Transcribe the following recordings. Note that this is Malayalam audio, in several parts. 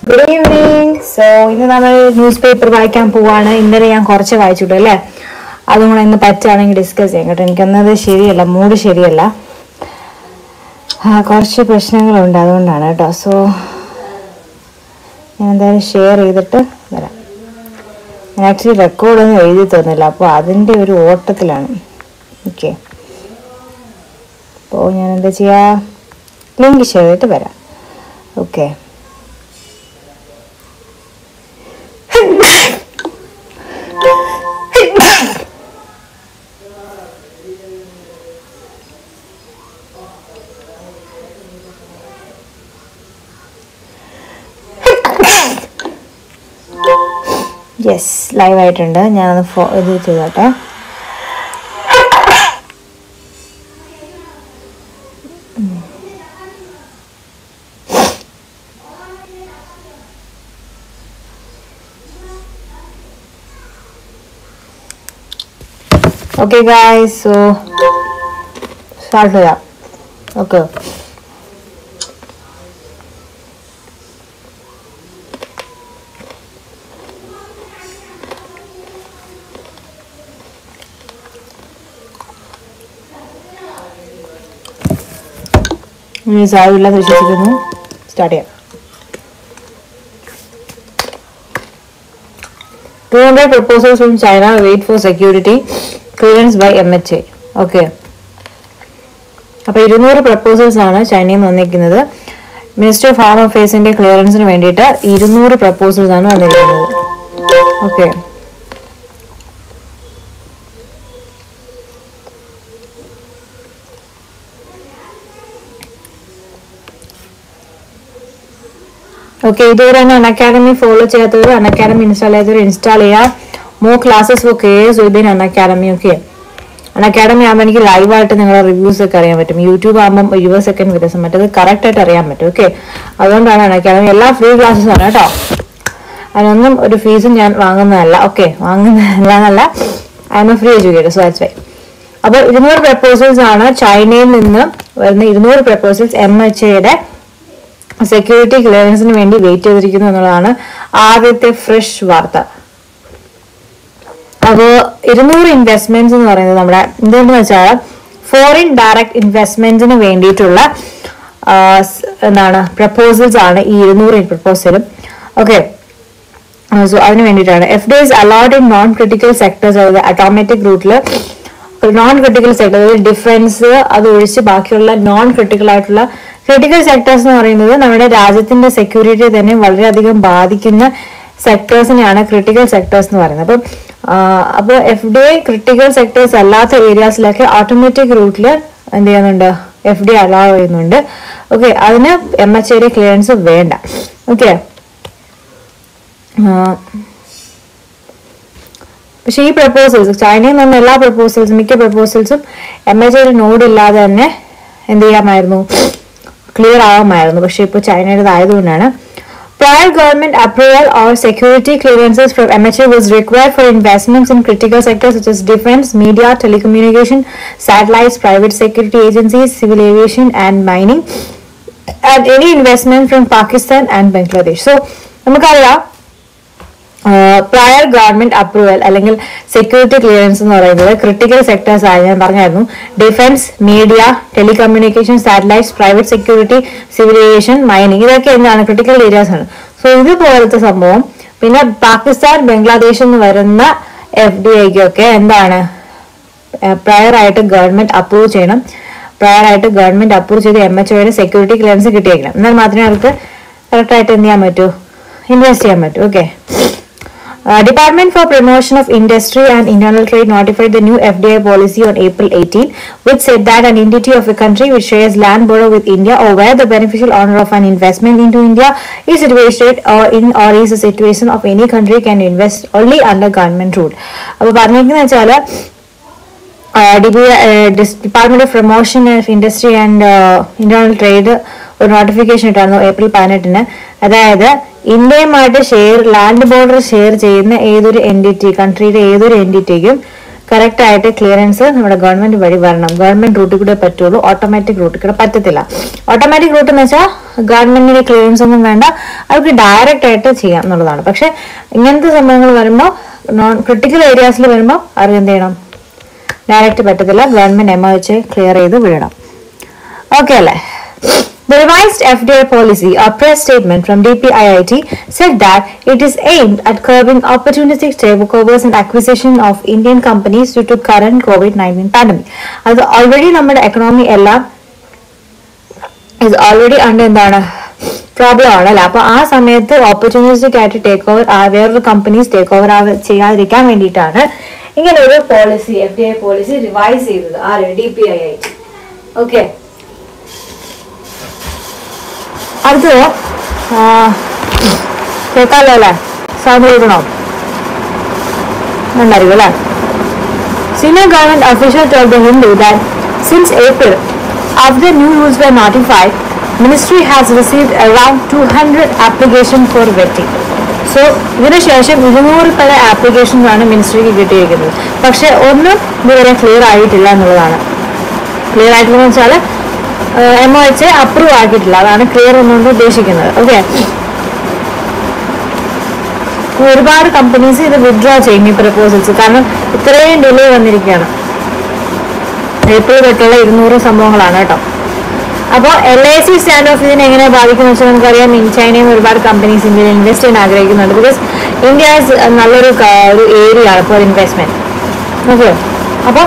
ഗുഡ് ഈവനിങ് സോ ഇന്ന് നമ്മൾ ന്യൂസ് പേപ്പർ വായിക്കാൻ പോവാണ് ഇന്നലെ ഞാൻ കുറച്ച് വായിച്ചിട്ടു അല്ലേ അതും കൂടെ ഇന്ന് പറ്റുകയാണെങ്കിൽ ഡിസ്കസ് ചെയ്യാം കേട്ടോ എനിക്കൊന്നത് ശരിയല്ല മൂഡ് ശരിയല്ല ആ, കുറച്ച് പ്രശ്നങ്ങളുണ്ട് അതുകൊണ്ടാണ് കേട്ടോ സോ ഞാൻ എന്തായാലും ഷെയർ ചെയ്തിട്ട് വരാം ഞാൻ ആക്ച്വലി റെക്കോർഡൊന്നും എഴുതി തന്നില്ല അപ്പോൾ അതിൻ്റെ ഒരു ഓട്ടത്തിലാണ് ഓക്കെ അപ്പോൾ ഞാൻ എന്താ ചെയ്യുക ലിങ്ക് ഷെയർ ചെയ്തിട്ട് വരാം ഓക്കെ യെസ് ലൈവ് ആയിട്ടുണ്ട് ഞാനത് ഫോ ഇത് ചെയ്തോട്ടെ ഓക്കെ ഗായ്സ് സോ സ്റ്റാർട്ട് ചെയ്യാം ഓക്കെ ഇനി സാരമില്ലെന്ന് വിശ്വസിക്കുന്നു സ്റ്റാർട്ട് ചെയ്യാം two hundred proposals from China wait for security clearance by M H A okay അപ്പൊ ഇരുന്നൂറ് പ്രപ്പോസൽസ് ആണ് ചൈനയിൽ നിന്ന് വന്നിരിക്കുന്നത് മിനിസ്റ്റർ ഓഫ് ഹോം അഫയേഴ്സിന്റെ ക്ലിയറൻസിന് വേണ്ടിയിട്ട് ഇരുന്നൂറ് പ്രപ്പോസൽസ് ആണ് വന്നിരിക്കുന്നത് ഓക്കെ ഓക്കെ ഇതുവരെ തന്നെ അക്കാഡമി ഫോളോ ചെയ്യാത്തവർ അക്കാഡമി ഇൻസ്റ്റാൾ ചെയ്തവർ ഇൻസ്റ്റാൾ ചെയ്യുക more classes for K S Vibin academy ഒക്കെ അക്കാഡമി ആകുമ്പോൾ എനിക്ക് ലൈവായിട്ട് നിങ്ങളുടെ റിവ്യൂസ് ഒക്കെ അറിയാൻ പറ്റും യൂട്യൂബ് ആകുമ്പോൾ ഇരുപത് സെക്കൻഡ് വ്യത്യാസം മറ്റത് കറക്റ്റ് ആയിട്ട് അറിയാൻ പറ്റും ഓക്കെ അതുകൊണ്ടാണ് അക്കാഡമി എല്ലാ ഫ്രീ ക്ലാസ്സസ് ആണ് കേട്ടോ അതിനൊന്നും ഒരു ഫീസും ഞാൻ വാങ്ങുന്നതല്ല ഓക്കെ വാങ്ങുന്നതല്ല എന്നല്ല I am a free educator so that's why അപ്പോൾ ഇരുന്നൂറ് പ്രപ്പോസൽസ് ആണ് ചൈനയിൽ നിന്ന് വരുന്ന ഇരുന്നൂറ് പ്രപ്പോസൽസ് എം എച്ച് എയുടെ സെക്യൂരിറ്റി ക്ലിയറൻസിന് വേണ്ടി വെയിറ്റ് ചെയ്തിരിക്കുന്നു എന്നുള്ളതാണ് ആദ്യത്തെ ഫ്രഷ് വാർത്ത അപ്പോൾ ഇരുന്നൂറ് ഇൻവെസ്റ്റ്മെന്റ്സ് എന്ന് പറയുന്നത് നമ്മുടെ എന്തെന്ന് വെച്ചാൽ ഫോറിൻ ഡയറക്ട് ഇൻവെസ്റ്റ്മെന്റ്സിന് വേണ്ടിയിട്ടുള്ള ആ, സ് എന്താണ് പ്രപ്പോസൽസ് ആണ് ഈ ഇരുന്നൂറ് പ്രപ്പോസലും ഓക്കെ സോ അതിന് വേണ്ടിയിട്ടാണ് F D is allowed in non critical sectors അതായത് ഓട്ടോമാറ്റിക് റൂട്ടിൽ നോൺ ക്രിട്ടിക്കൽ സെക്ടർ അതായത് ഡിഫൻസ് അത് ഒഴിച്ച് ബാക്കിയുള്ള നോൺ ക്രിട്ടിക്കൽ ആയിട്ടുള്ള ക്രിട്ടിക്കൽ സെക്ടേഴ്സ് എന്ന് പറയുന്നത് നമ്മുടെ രാജ്യത്തിന്റെ സെക്യൂരിറ്റി തന്നെ വളരെയധികം ബാധിക്കുന്ന സെക്ടേഴ്സിനെയാണ് ക്രിട്ടിക്കൽ സെക്ടേഴ്സ് എന്ന് പറയുന്നത് അപ്പം അപ്പോൾ F D I critical sectors അല്ലാത്ത ഏരിയാസിലൊക്കെ ഓട്ടോമാറ്റിക് റൂട്ടിൽ എന്ത് ചെയ്യുന്നുണ്ട് എഫ് ഡി അലോ ചെയ്യുന്നുണ്ട് ഓക്കെ അതിന് എം എച്ച് ഐയുടെ ക്ലിയറൻസ് വേണ്ട ഓക്കെ പക്ഷെ ഈ പ്രപ്പോസൽസ് ചൈനയിൽ നിന്ന് എല്ലാ പ്രപ്പോസൽസും മിക്ക പ്രപ്പോസൽസും എം എച്ച് ഐയുടെ നോഡ് ഇല്ലാതെ തന്നെ എന്ത് ചെയ്യാമായിരുന്നു ക്ലിയർ ആവാമായിരുന്നു പക്ഷെ ഇപ്പോൾ ചൈനയുടേത് ആയതുകൊണ്ടാണ് Prior government approval or security clearances from MHA was required for investments in critical sectors such as defense, media, telecommunication, satellites, private security agencies, civil aviation, and mining, and any investment from Pakistan and Bangladesh. So, നമുക്കറിയാം പ്രയർ ഗവൺമെന്റ് അപ്രൂവൽ അല്ലെങ്കിൽ സെക്യൂരിറ്റി ക്ലിയറൻസ് എന്ന് പറയുന്നത് ക്രിട്ടിക്കൽ സെക്ടേഴ്സ് ആയി ഞാൻ പറഞ്ഞായിരുന്നു defence media telecommunication satellites private security civil aviation mining ഇതൊക്കെ എന്താണ് ക്രിട്ടിക്കൽ ഏരിയാസ് ആണ് സോ ഇതുപോലത്തെ സംഭവം പിന്നെ പാകിസ്ഥാൻ ബംഗ്ലാദേശിൽ നിന്ന് വരുന്ന എഫ് ഡി ഐക്കൊക്കെ എന്താണ് പ്രയർ ആയിട്ട് ഗവൺമെന്റ് അപ്രൂവ് ചെയ്യണം പ്രയർ ആയിട്ട് ഗവൺമെന്റ് അപ്രൂവ് ചെയ്ത് എം എച്ച് ഒയുടെ സെക്യൂരിറ്റി ക്ലിയറൻസ് കിട്ടിയേക്കണം എന്നാൽ മാത്രമേ അവർക്ക് കറക്റ്റ് ആയിട്ട് എന്ത് ചെയ്യാൻ പറ്റൂ ഇൻവെസ്റ്റ് ചെയ്യാൻ പറ്റൂ okay Uh, Department for Promotion of Industry and Internal Trade notified the new FDI policy on April 18, which said that an entity of a country which shares land border with India or where the beneficial owner of an investment into India is situated or in or is a situation of any country can invest only under government rule. അപ്പോൾ പറഞ്ഞിരിക്കുന്നത് വെച്ചാൽ department of promotion of industry and internal trade ഒരു നോട്ടിഫിക്കേഷൻ ഇട്ടായിരുന്നു ഏപ്രിൽ പതിനെട്ടിന് അതായത് ഇന്ത്യയുമായിട്ട് ഷെയർ ലാൻഡ് ബോർഡർ ഷെയർ ചെയ്യുന്ന ഏതൊരു എൻറ്റിറ്റി കൺട്രിയുടെ ഏതൊരു എൻറ്റിറ്റിക്കും കറക്റ്റ് ആയിട്ട് ക്ലിയറൻസ് നമ്മുടെ ഗവൺമെന്റ് വഴി വരണം ഗവൺമെന്റ് റൂട്ടിൽ കൂടെ പറ്റുള്ളൂ ഓട്ടോമാറ്റിക് റൂട്ടിൽ കൂടെ പറ്റത്തില്ല ഓട്ടോമാറ്റിക് റൂട്ട് എന്ന് വെച്ചാൽ ഗവൺമെന്റിന്റെ ക്ലിയറൻസ് ഒന്നും വേണ്ട അവർക്ക് ഡയറക്റ്റ് ആയിട്ട് ചെയ്യാം എന്നുള്ളതാണ് പക്ഷെ ഇങ്ങനത്തെ സംഭവങ്ങൾ വരുമ്പോൾ നോൺ ക്രിട്ടിക്കൽ ഏരിയാസിൽ വരുമ്പോൾ അവർക്ക് എന്ത് ചെയ്യണം ഡയറക്റ്റ് പറ്റത്തില്ല ഗവൺമെന്റ് എമ വെച്ച് ക്ലിയർ ചെയ്ത് വിടണം ഓക്കെ അല്ലേ The revised FDI policy, a press statement from DPIIT, said that it is aimed at curbing opportunistic takeovers and acquisition of Indian companies due to current COVID-19 pandemic. അത് ഓൾറെഡി നമ്മുടെ എക്കണോമി എല്ലാം ഇത് ഓൾറെഡി അണ്ട് എന്താണ് പ്രോബ്ലം ആണ് അല്ലെ അപ്പൊ ആ സമയത്ത് ഓപ്പർച്യൂണിസ്റ്റിക് ആയിട്ട് ടേക്ക് ഓവർ വേറൊരു കമ്പനീസ് ടേക്ക് ഓവർ ചെയ്യാതിരിക്കാൻ വേണ്ടിയിട്ടാണ് ഇങ്ങനെ ഒരു policy F D I policy revise ചെയ്തത് ആര് D P I I okay അടുത്തത് ആ, കേൾക്കാമല്ലോ അല്ലേ സൗണ്ട് കേൾക്കണോ ഉണ്ടായിരിക്കും അല്ലേ Senior government official told the Hindu that since April, after new rules were notified, ministry has received around 200 applications for vetting. So ഇതിന് ശേഷം ഇരുന്നൂറിൽ പല ആപ്ലിക്കേഷൻസ് ആണ് മിനിസ്ട്രിക്ക് കിട്ടിയിരിക്കുന്നത് പക്ഷെ ഒന്നും ഇതുവരെ ക്ലിയർ ആയിട്ടില്ല എന്നുള്ളതാണ് ക്ലിയർ ആയിട്ടില്ലെന്ന് വെച്ചാൽ എം ഒ എച്ച് അപ്രൂവ് ആക്കിയിട്ടില്ല അതാണ് ക്ലിയർ എന്നുകൊണ്ട് ഉദ്ദേശിക്കുന്നത് ഓക്കെ ഒരുപാട് കമ്പനീസ് ഇത് വിഡ്രോ ചെയ്യും ഈ പ്രപ്പോസൽസ് കാരണം ഇത്രയും ഡിലേ വന്നിരിക്കുകയാണ് ഏപ്രിൽ തൊട്ടുള്ള ഇരുന്നൂറ് സംഭവങ്ങളാണ് കേട്ടോ അപ്പോൾ L I C stand off ഇതിനെ എങ്ങനെ ബാധിക്കുന്നു വെച്ചാൽ നമുക്കറിയാം ഇൻ ചൈനയും ഒരുപാട് കമ്പനീസ് ഇന്ത്യയിൽ ഇൻവെസ്റ്റ് ചെയ്യാൻ ആഗ്രഹിക്കുന്നുണ്ട് ബിക്കോസ് ഇന്ത്യ is നല്ലൊരു ക- ഒരു ഏരിയ ആണ് ഫോർ ഇൻവെസ്റ്റ്മെന്റ് ഓക്കെ അപ്പോൾ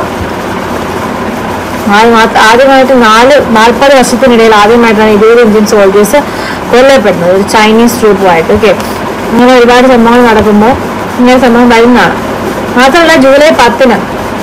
ആദ്യമായിട്ട് നാല് നാൽപ്പത് വർഷത്തിനിടയിൽ ആദ്യമായിട്ടാണ് ഇരുപത് ഇന്ത്യൻ സോൾജേഴ്സ് കൊല്ലപ്പെടുന്നത് ഒരു ചൈനീസ് ട്രൂപ്പുമായിട്ട് ഓക്കെ അങ്ങനെ ഒരുപാട് സംഭവങ്ങൾ നടക്കുമ്പോൾ ഇങ്ങനെ സംഭവം വരുന്നതാണ് മാത്രമല്ല ജൂലൈ പത്തിന്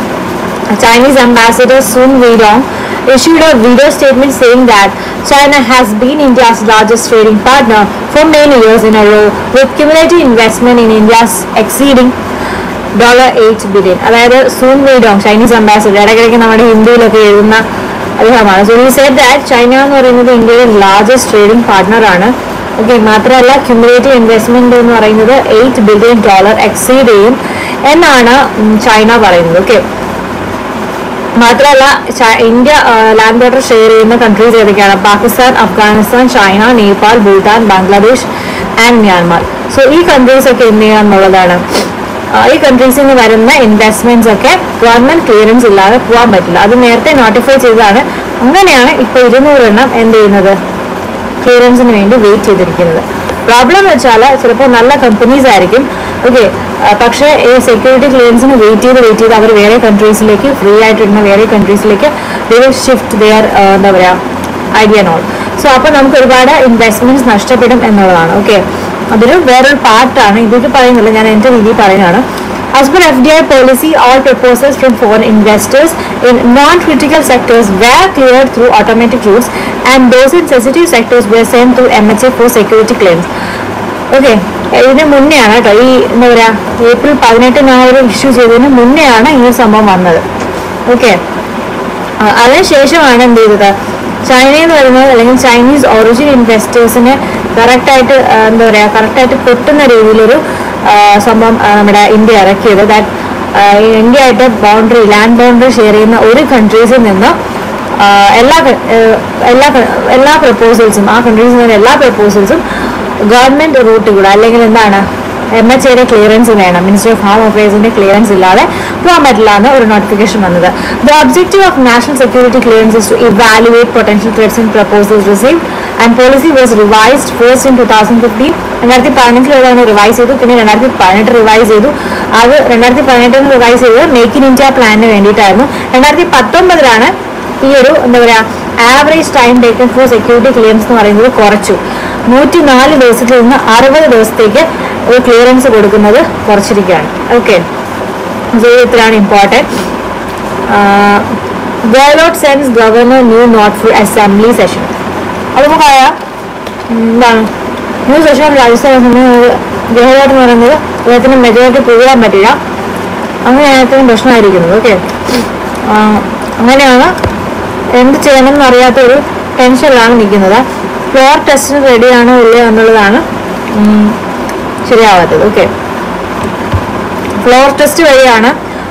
Chinese ambassador Sun Weidong issued a video statement saying that China has been India's largest trading partner for many years in a row, with cumulative investment in India's exceeding dollar eight billion അതായത് സൂൺ വീഡോങ് ചൈനീസ് അംബാസിഡർ ഇടയ്ക്കിടയ്ക്ക് നമ്മുടെ ഹിന്ദിയിലൊക്കെ എഴുതുന്ന അദ്ദേഹമാണ് സോ ഈ സെഡ് ദാറ്റ് ചൈന എന്ന് പറയുന്നത് ഇന്ത്യയുടെ ലാർജസ്റ്റ് ട്രേഡിംഗ് പാർട്ണറാണ് ഓക്കെ മാത്രമല്ല ക്യുമുലേറ്റീവ് ഇൻവെസ്റ്റ്മെന്റ് എന്ന് പറയുന്നത് എയ്റ്റ് ബില്യൺ ഡോളർ എക്സീഡ് ചെയ്യും എന്നാണ് ഉം, ചൈന പറയുന്നത് ഓക്കെ മാത്രമല്ല ച- ഇന്ത്യ ലാൻഡ് ബോർഡർ ഷെയർ ചെയ്യുന്ന കൺട്രീസ് ഏതൊക്കെയാണ് Pakistan Afghanistan China Nepal Bhutan Bangladesh and Myanmar so ഈ കൺട്രീസ് ഒക്കെ എന്ത് ചെയ്യുക എന്നുള്ളതാണ് ആ, ഈ കൺട്രീസിൽ നിന്ന് വരുന്ന ഇൻവെസ്റ്റ്മെന്റ്സ് ഒക്കെ ഗവൺമെന്റ് ക്ലിയറൻസ് ഇല്ലാതെ പോകാൻ പറ്റില്ല അത് നേരത്തെ നോട്ടിഫൈ ചെയ്തതാണ് അങ്ങനെയാണ് ഇപ്പോൾ ഇരുന്നൂറെണ്ണം എന്ത് ചെയ്യുന്നത് ക്ലിയറൻസിന് വേണ്ടി വെയിറ്റ് ചെയ്തിരിക്കുന്നത് പ്രോബ്ലം എന്ന് വെച്ചാൽ ചിലപ്പോൾ നല്ല കമ്പനീസ് ആയിരിക്കും ഓക്കെ പക്ഷേ ഈ സെക്യൂരിറ്റി ക്ലിയറൻസിന് വെയിറ്റ് ചെയ്ത് വെയിറ്റ് ചെയ്ത് അവർ വേറെ കൺട്രീസിലേക്ക് ഫ്രീ ആയിട്ടിരുന്ന വേറെ കൺട്രീസിലേക്ക് ഷിഫ്റ്റ് ദെയർ എന്താ പറയുക ഐഡിയ നോൾ സോ അപ്പോൾ നമുക്ക് ഒരുപാട് ഇൻവെസ്റ്റ്മെന്റ്സ് നഷ്ടപ്പെടും എന്നുള്ളതാണ് ഓക്കെ അതൊരു വേറൊരു പാർട്ടാണ് ഇതൊക്കെ പറയുന്നില്ല ഞാൻ എൻ്റെ രീതിയിൽ പറയുന്നതാണ് As per FDI policy, all proposals from foreign investors in non-critical sectors were cleared through automatic routes and those in sensitive sectors were sent to MHA for security claims. Okay ഇതിന് മുന്നെയാണ് കേട്ടോ ഈ എന്താ പറയുക ഏപ്രിൽ പതിനെട്ടിന് ആ ഒരു ഇഷ്യൂ ചെയ്തതിന് മുന്നെയാണ് ഈ ഒരു സംഭവം വന്നത് ഓക്കെ അതിനുശേഷമാണ് എന്ത് ചെയ്തത് ചൈനയിൽ നിന്ന് വരുന്നത് അല്ലെങ്കിൽ ചൈനീസ് ഒറിജിൻ ഇൻവെസ്റ്റേഴ്സിനെ കറക്റ്റായിട്ട് എന്താ പറയുക കറക്റ്റായിട്ട് പൊട്ടുന്ന രീതിയിലൊരു ആ, സംഭവം ആ, നമ്മുടെ ഇന്ത്യ ഇറക്കിയത് ദാറ്റ് ഇന്ത്യ ആയിട്ട് ബൗണ്ടറി ലാൻഡ് ബൗണ്ടറി ഷെയർ ചെയ്യുന്ന ഒരു കൺട്രീസിൽ നിന്ന് ആ, എല്ലാ ക- ഏഹ്, എല്ലാ ക- എല്ലാ പ്രപ്പോസൽസും ആ കൺട്രീസിൽ നിന്ന് എല്ലാ പ്രപ്പോസൽസും ഗവൺമെന്റ് റൂട്ടിൽ കൂടെ അല്ലെങ്കിൽ എന്താണ് എം എച്ച് എയുടെ ക്ലിയറൻസ് വേണം മിനിസ്റ്റർ ഓഫ് ഹോം അഫയേഴ്സിന്റെ ക്ലിയറൻസ് ഇല്ലാതെ പോകാൻ പറ്റില്ല എന്ന് ഒരു നോട്ടിഫിക്കേഷൻ വന്നത് the objective of national security clearance is to evaluate potential threats in proposals receive and policy was revised first in two thousand fifteen രണ്ടായിരത്തി പതിനെട്ടിലാണ് റിവൈസ് ചെയ്തു പിന്നെ രണ്ടായിരത്തി പതിനെട്ട് റിവൈസ് ചെയ്തു അത് രണ്ടായിരത്തി പതിനെട്ടിന് റിവൈസ് ചെയ്തത് മേക്ക് ഇൻ ഇന്ത്യ പ്ലാനിന് വേണ്ടിയിട്ടായിരുന്നു രണ്ടായിരത്തി പത്തൊമ്പതിലാണ് ഈ ഒരു എന്താ പറയാ average time taken for security clearance എന്ന് പറയുന്നത് കുറച്ചു നൂറ്റി നാല് ദിവസത്തിൽ നിന്ന് അറുപത് ദിവസത്തേക്ക് ഒരു ക്ലിയറൻസ് കൊടുക്കുന്നത് കുറച്ചിരിക്കുകയാണ് ഓക്കെ ഇത്രയാണ് ഇമ്പോർട്ടൻറ്റ് ഗവലോട്ട് സെൻസ് governor new note for assembly session അത് നമുക്കറിയാം ഉം, എന്താണ് new session Rajasthan assembly Gehlot എന്ന് പറയുന്നത് അദ്ദേഹത്തിന് മെജോറിറ്റി പോകാൻ പറ്റില്ല അങ്ങനെയാണ് ഇത്രയും പ്രശ്നമായിരിക്കുന്നത് ഓക്കെ അങ്ങനെയാണ് എന്ത് ചെയ്യണമെന്ന് അറിയാത്ത ഒരു ടെൻഷനിലാണ് നിൽക്കുന്നത് ഫ്ലോർ ടെസ്റ്റിന് റെഡിയാണോ ഇല്ലയോ എന്നുള്ളതാണ് ഉം, ശരിയാവാത്തത് ഓക്കെ ഫ്ലോർ ടെസ്റ്റ് വഴിയാണ്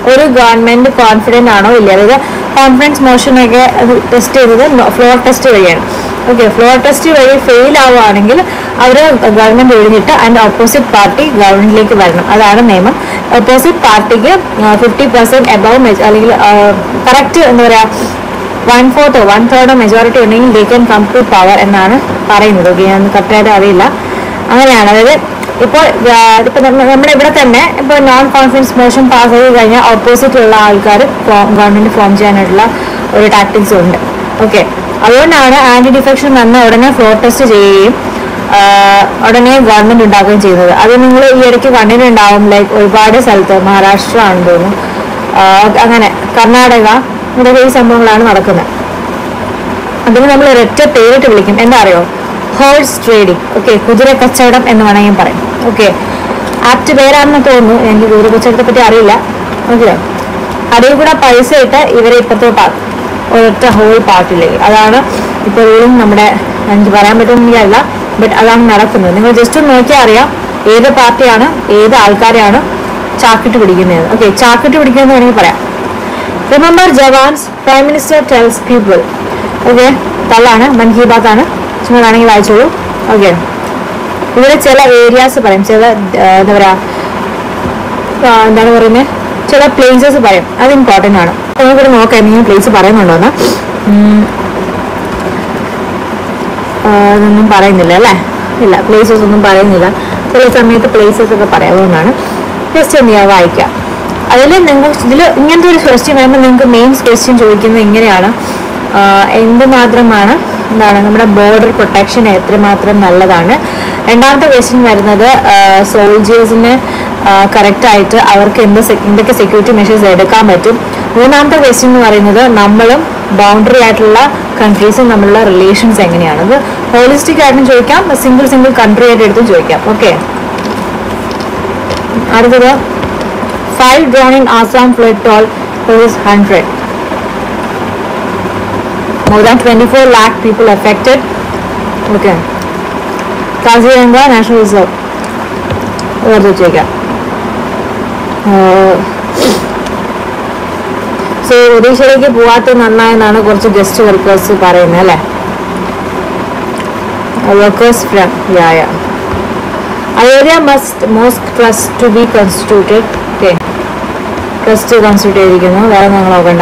ഒരു ഗവൺമെന്റ് കോൺഫിഡന്റ് ആണോ ഇല്ല അതായത് കോൺഫിഡൻസ് മോഷനൊക്കെ ടെസ്റ്റ് ചെയ്തത് ഫ്ലോർ ടെസ്റ്റ് വഴിയാണ് ഓക്കെ ഫ്ലോർ ടെസ്റ്റ് വഴി ഫെയിൽ ആവുകയാണെങ്കിൽ അവർ ഗവൺമെന്റ് ഒഴിഞ്ഞിട്ട് അതിന്റെ ഓപ്പോസിറ്റ് പാർട്ടി ഗവൺമെന്റിലേക്ക് വരണം അതാണ് നിയമം ഓപ്പോസിറ്റ് പാർട്ടിക്ക് ഫിഫ്റ്റി പെർസെന്റ് എബവ് അല്ലെങ്കിൽ കറക്റ്റ് എന്താ പറയാ വൺ ഫോർത്തോ വൺ തേർഡോ മെജോറിറ്റി ഉണ്ടെങ്കിൽ they can come to power എന്നാണ് പറയുന്നത് ഓക്കെ ഞാൻ കറക്റ്റായിട്ട് അറിയില്ല അങ്ങനെയാണ് അതായത് ഇപ്പോൾ ഇപ്പൊ നമ്മുടെ ഇവിടെ തന്നെ ഇപ്പൊ നോൺ കോൺഫിഡൻസ് മോഷൻ പാസ് ചെയ്ത് കഴിഞ്ഞാൽ ഓപ്പോസിറ്റ് ഉള്ള ആൾക്കാർ ഗവൺമെന്റ് ഫോം ചെയ്യാനായിട്ടുള്ള ഒരു ടാക്ടിക്സ് ഉണ്ട് ഓക്കെ അതുകൊണ്ടാണ് ആന്റി ഡിഫെക്ഷൻ വന്ന ഉടനെ ഫ്ലോർ ടെസ്റ്റ് ചെയ്യുകയും ആ, ഉടനെ ഗവൺമെന്റ് ഉണ്ടാക്കുകയും ചെയ്യുന്നത് അത് നിങ്ങൾ ഈ ഇടയ്ക്ക് കണ്ടിട്ടുണ്ടാവും ലൈക്ക് ഒരുപാട് സ്ഥലത്ത് മഹാരാഷ്ട്ര ആണെന്ന് തോന്നുന്നു ആ, അങ്ങനെ കർണാടക ഇവിടെയൊക്കെ ഈ സംഭവങ്ങളാണ് നടക്കുന്നത് അതിന് നമ്മൾ ഒരൊറ്റ പേരിട്ട് വിളിക്കും എന്താ അറിയോ ഹോഴ്സ് ട്രേഡിംഗ് ഓക്കെ കുതിര കച്ചവടം എന്ന് വേണമെങ്കിൽ പറയും ഓക്കെ ആപ്റ്റ് പേരാണെന്ന് തോന്നുന്നു എനിക്ക് കുതിര കച്ചവടത്തെ പറ്റി അറിയില്ല ഓക്കെ അതിൽ കൂടെ പൈസ ഇട്ട് ഇവരെ ഇപ്പത്തെ ഒരൊറ്റ ഹോൾ പാർട്ടിലേക്ക് അതാണ് ഇപ്പോൾ റൂളിംഗ് നമ്മുടെ എനിക്ക് പറയാൻ പറ്റുന്നില്ല ബട്ട് അതാണ് നടക്കുന്നത് നിങ്ങൾ ജസ്റ്റ് ഒന്ന് നോക്കിയാൽ അറിയാം ഏത് പാർട്ടിയാണ് ഏത് ആൾക്കാരെയാണ് ചാക്കിട്ട് പിടിക്കുന്നത് ഓക്കെ ചാക്കിട്ട് പിടിക്കുന്നത് വേണമെങ്കിൽ പറയാം remember jawans prime minister tells people okay തള്ളാണ് മൻ കി ബാത്ത് ആണ് ചുമ്മാ വേണമെങ്കിൽ വായിച്ചോളൂ ഓക്കെ ഇവിടെ ചില ഏരിയാസ് പറയും ചില ആ, എന്താ പറയാ ആ, എന്താണ് പറയുന്നത് ചില പ്ലേസസ് പറയും അത് ഇമ്പോർട്ടൻ്റ് ആണ് നമുക്കിവിടെ നോക്കാം എന്തെങ്കിലും പ്ലേസ് പറയുന്നുണ്ടോന്ന് ഉം. ആ, അതൊന്നും പറയുന്നില്ല അല്ലേ ഇല്ല പ്ലേസസ് ഒന്നും പറയുന്നില്ല ചില സമയത്ത് പ്ലേസസ് ഒക്കെ പറയാം അതുകൊണ്ടാണ് ജസ്റ്റ് എന്ത് ചെയ്യാം വായിക്കാം അതിൽ നിങ്ങൾ ഇതിൽ ഇങ്ങനത്തെ ഒരു ക്വസ്റ്റ്യൻ വരുമ്പോൾ നിങ്ങൾക്ക് മെയിൻസ് ക്വസ്റ്റ്യൻ ചോദിക്കുന്നത് എങ്ങനെയാണ് ആ, എന്തുമാത്രമാണ് എന്താണ് നമ്മുടെ ബോർഡർ പ്രൊട്ടക്ഷൻ എത്രമാത്രം നല്ലതാണ് രണ്ടാമത്തെ ക്വസ്റ്റ്യൻ വരുന്നത് സോൾജേഴ്സിന് കറക്റ്റായിട്ട് അവർക്ക് എന്ത് സെ- എന്തൊക്കെ സെക്യൂരിറ്റി മെഷേഴ്സ് എടുക്കാൻ പറ്റും മൂന്നാമത്തെ ക്വസ്റ്റ്യൻ എന്ന് പറയുന്നത് നമ്മളും ബൗണ്ടറി ആയിട്ടുള്ള കൺട്രീസും തമ്മിലുള്ള റിലേഷൻസ് എങ്ങനെയാണ് അത് ഹോളിസ്റ്റിക് ആയിട്ടും ചോദിക്കാം സിംഗിൾ സിംഗിൾ കൺട്രി ആയിട്ട് എടുത്തും ചോദിക്കാം ഓക്കെ അടുത്തത് five drone in Assam flood toll hundred more than 24 lakh people affected. Okay. Kaziranga National Reserve. വെറുതെ വെച്ചേക്കാം സോ ഒഡീഷയിലേക്ക് പോവാത്ത നന്നായെന്നാണ് കുറച്ച് ഗസ്റ്റ് വർക്കേഴ്സ് പറയുന്നത് അല്ലേ വർക്കേഴ്സ് ഫ്രം യായ Ayodhya must most trust to be constituted okay trust constitute ചെയ്തിരിക്കുന്നു വേറെ നിങ്ങൾ നോക്കണ്ട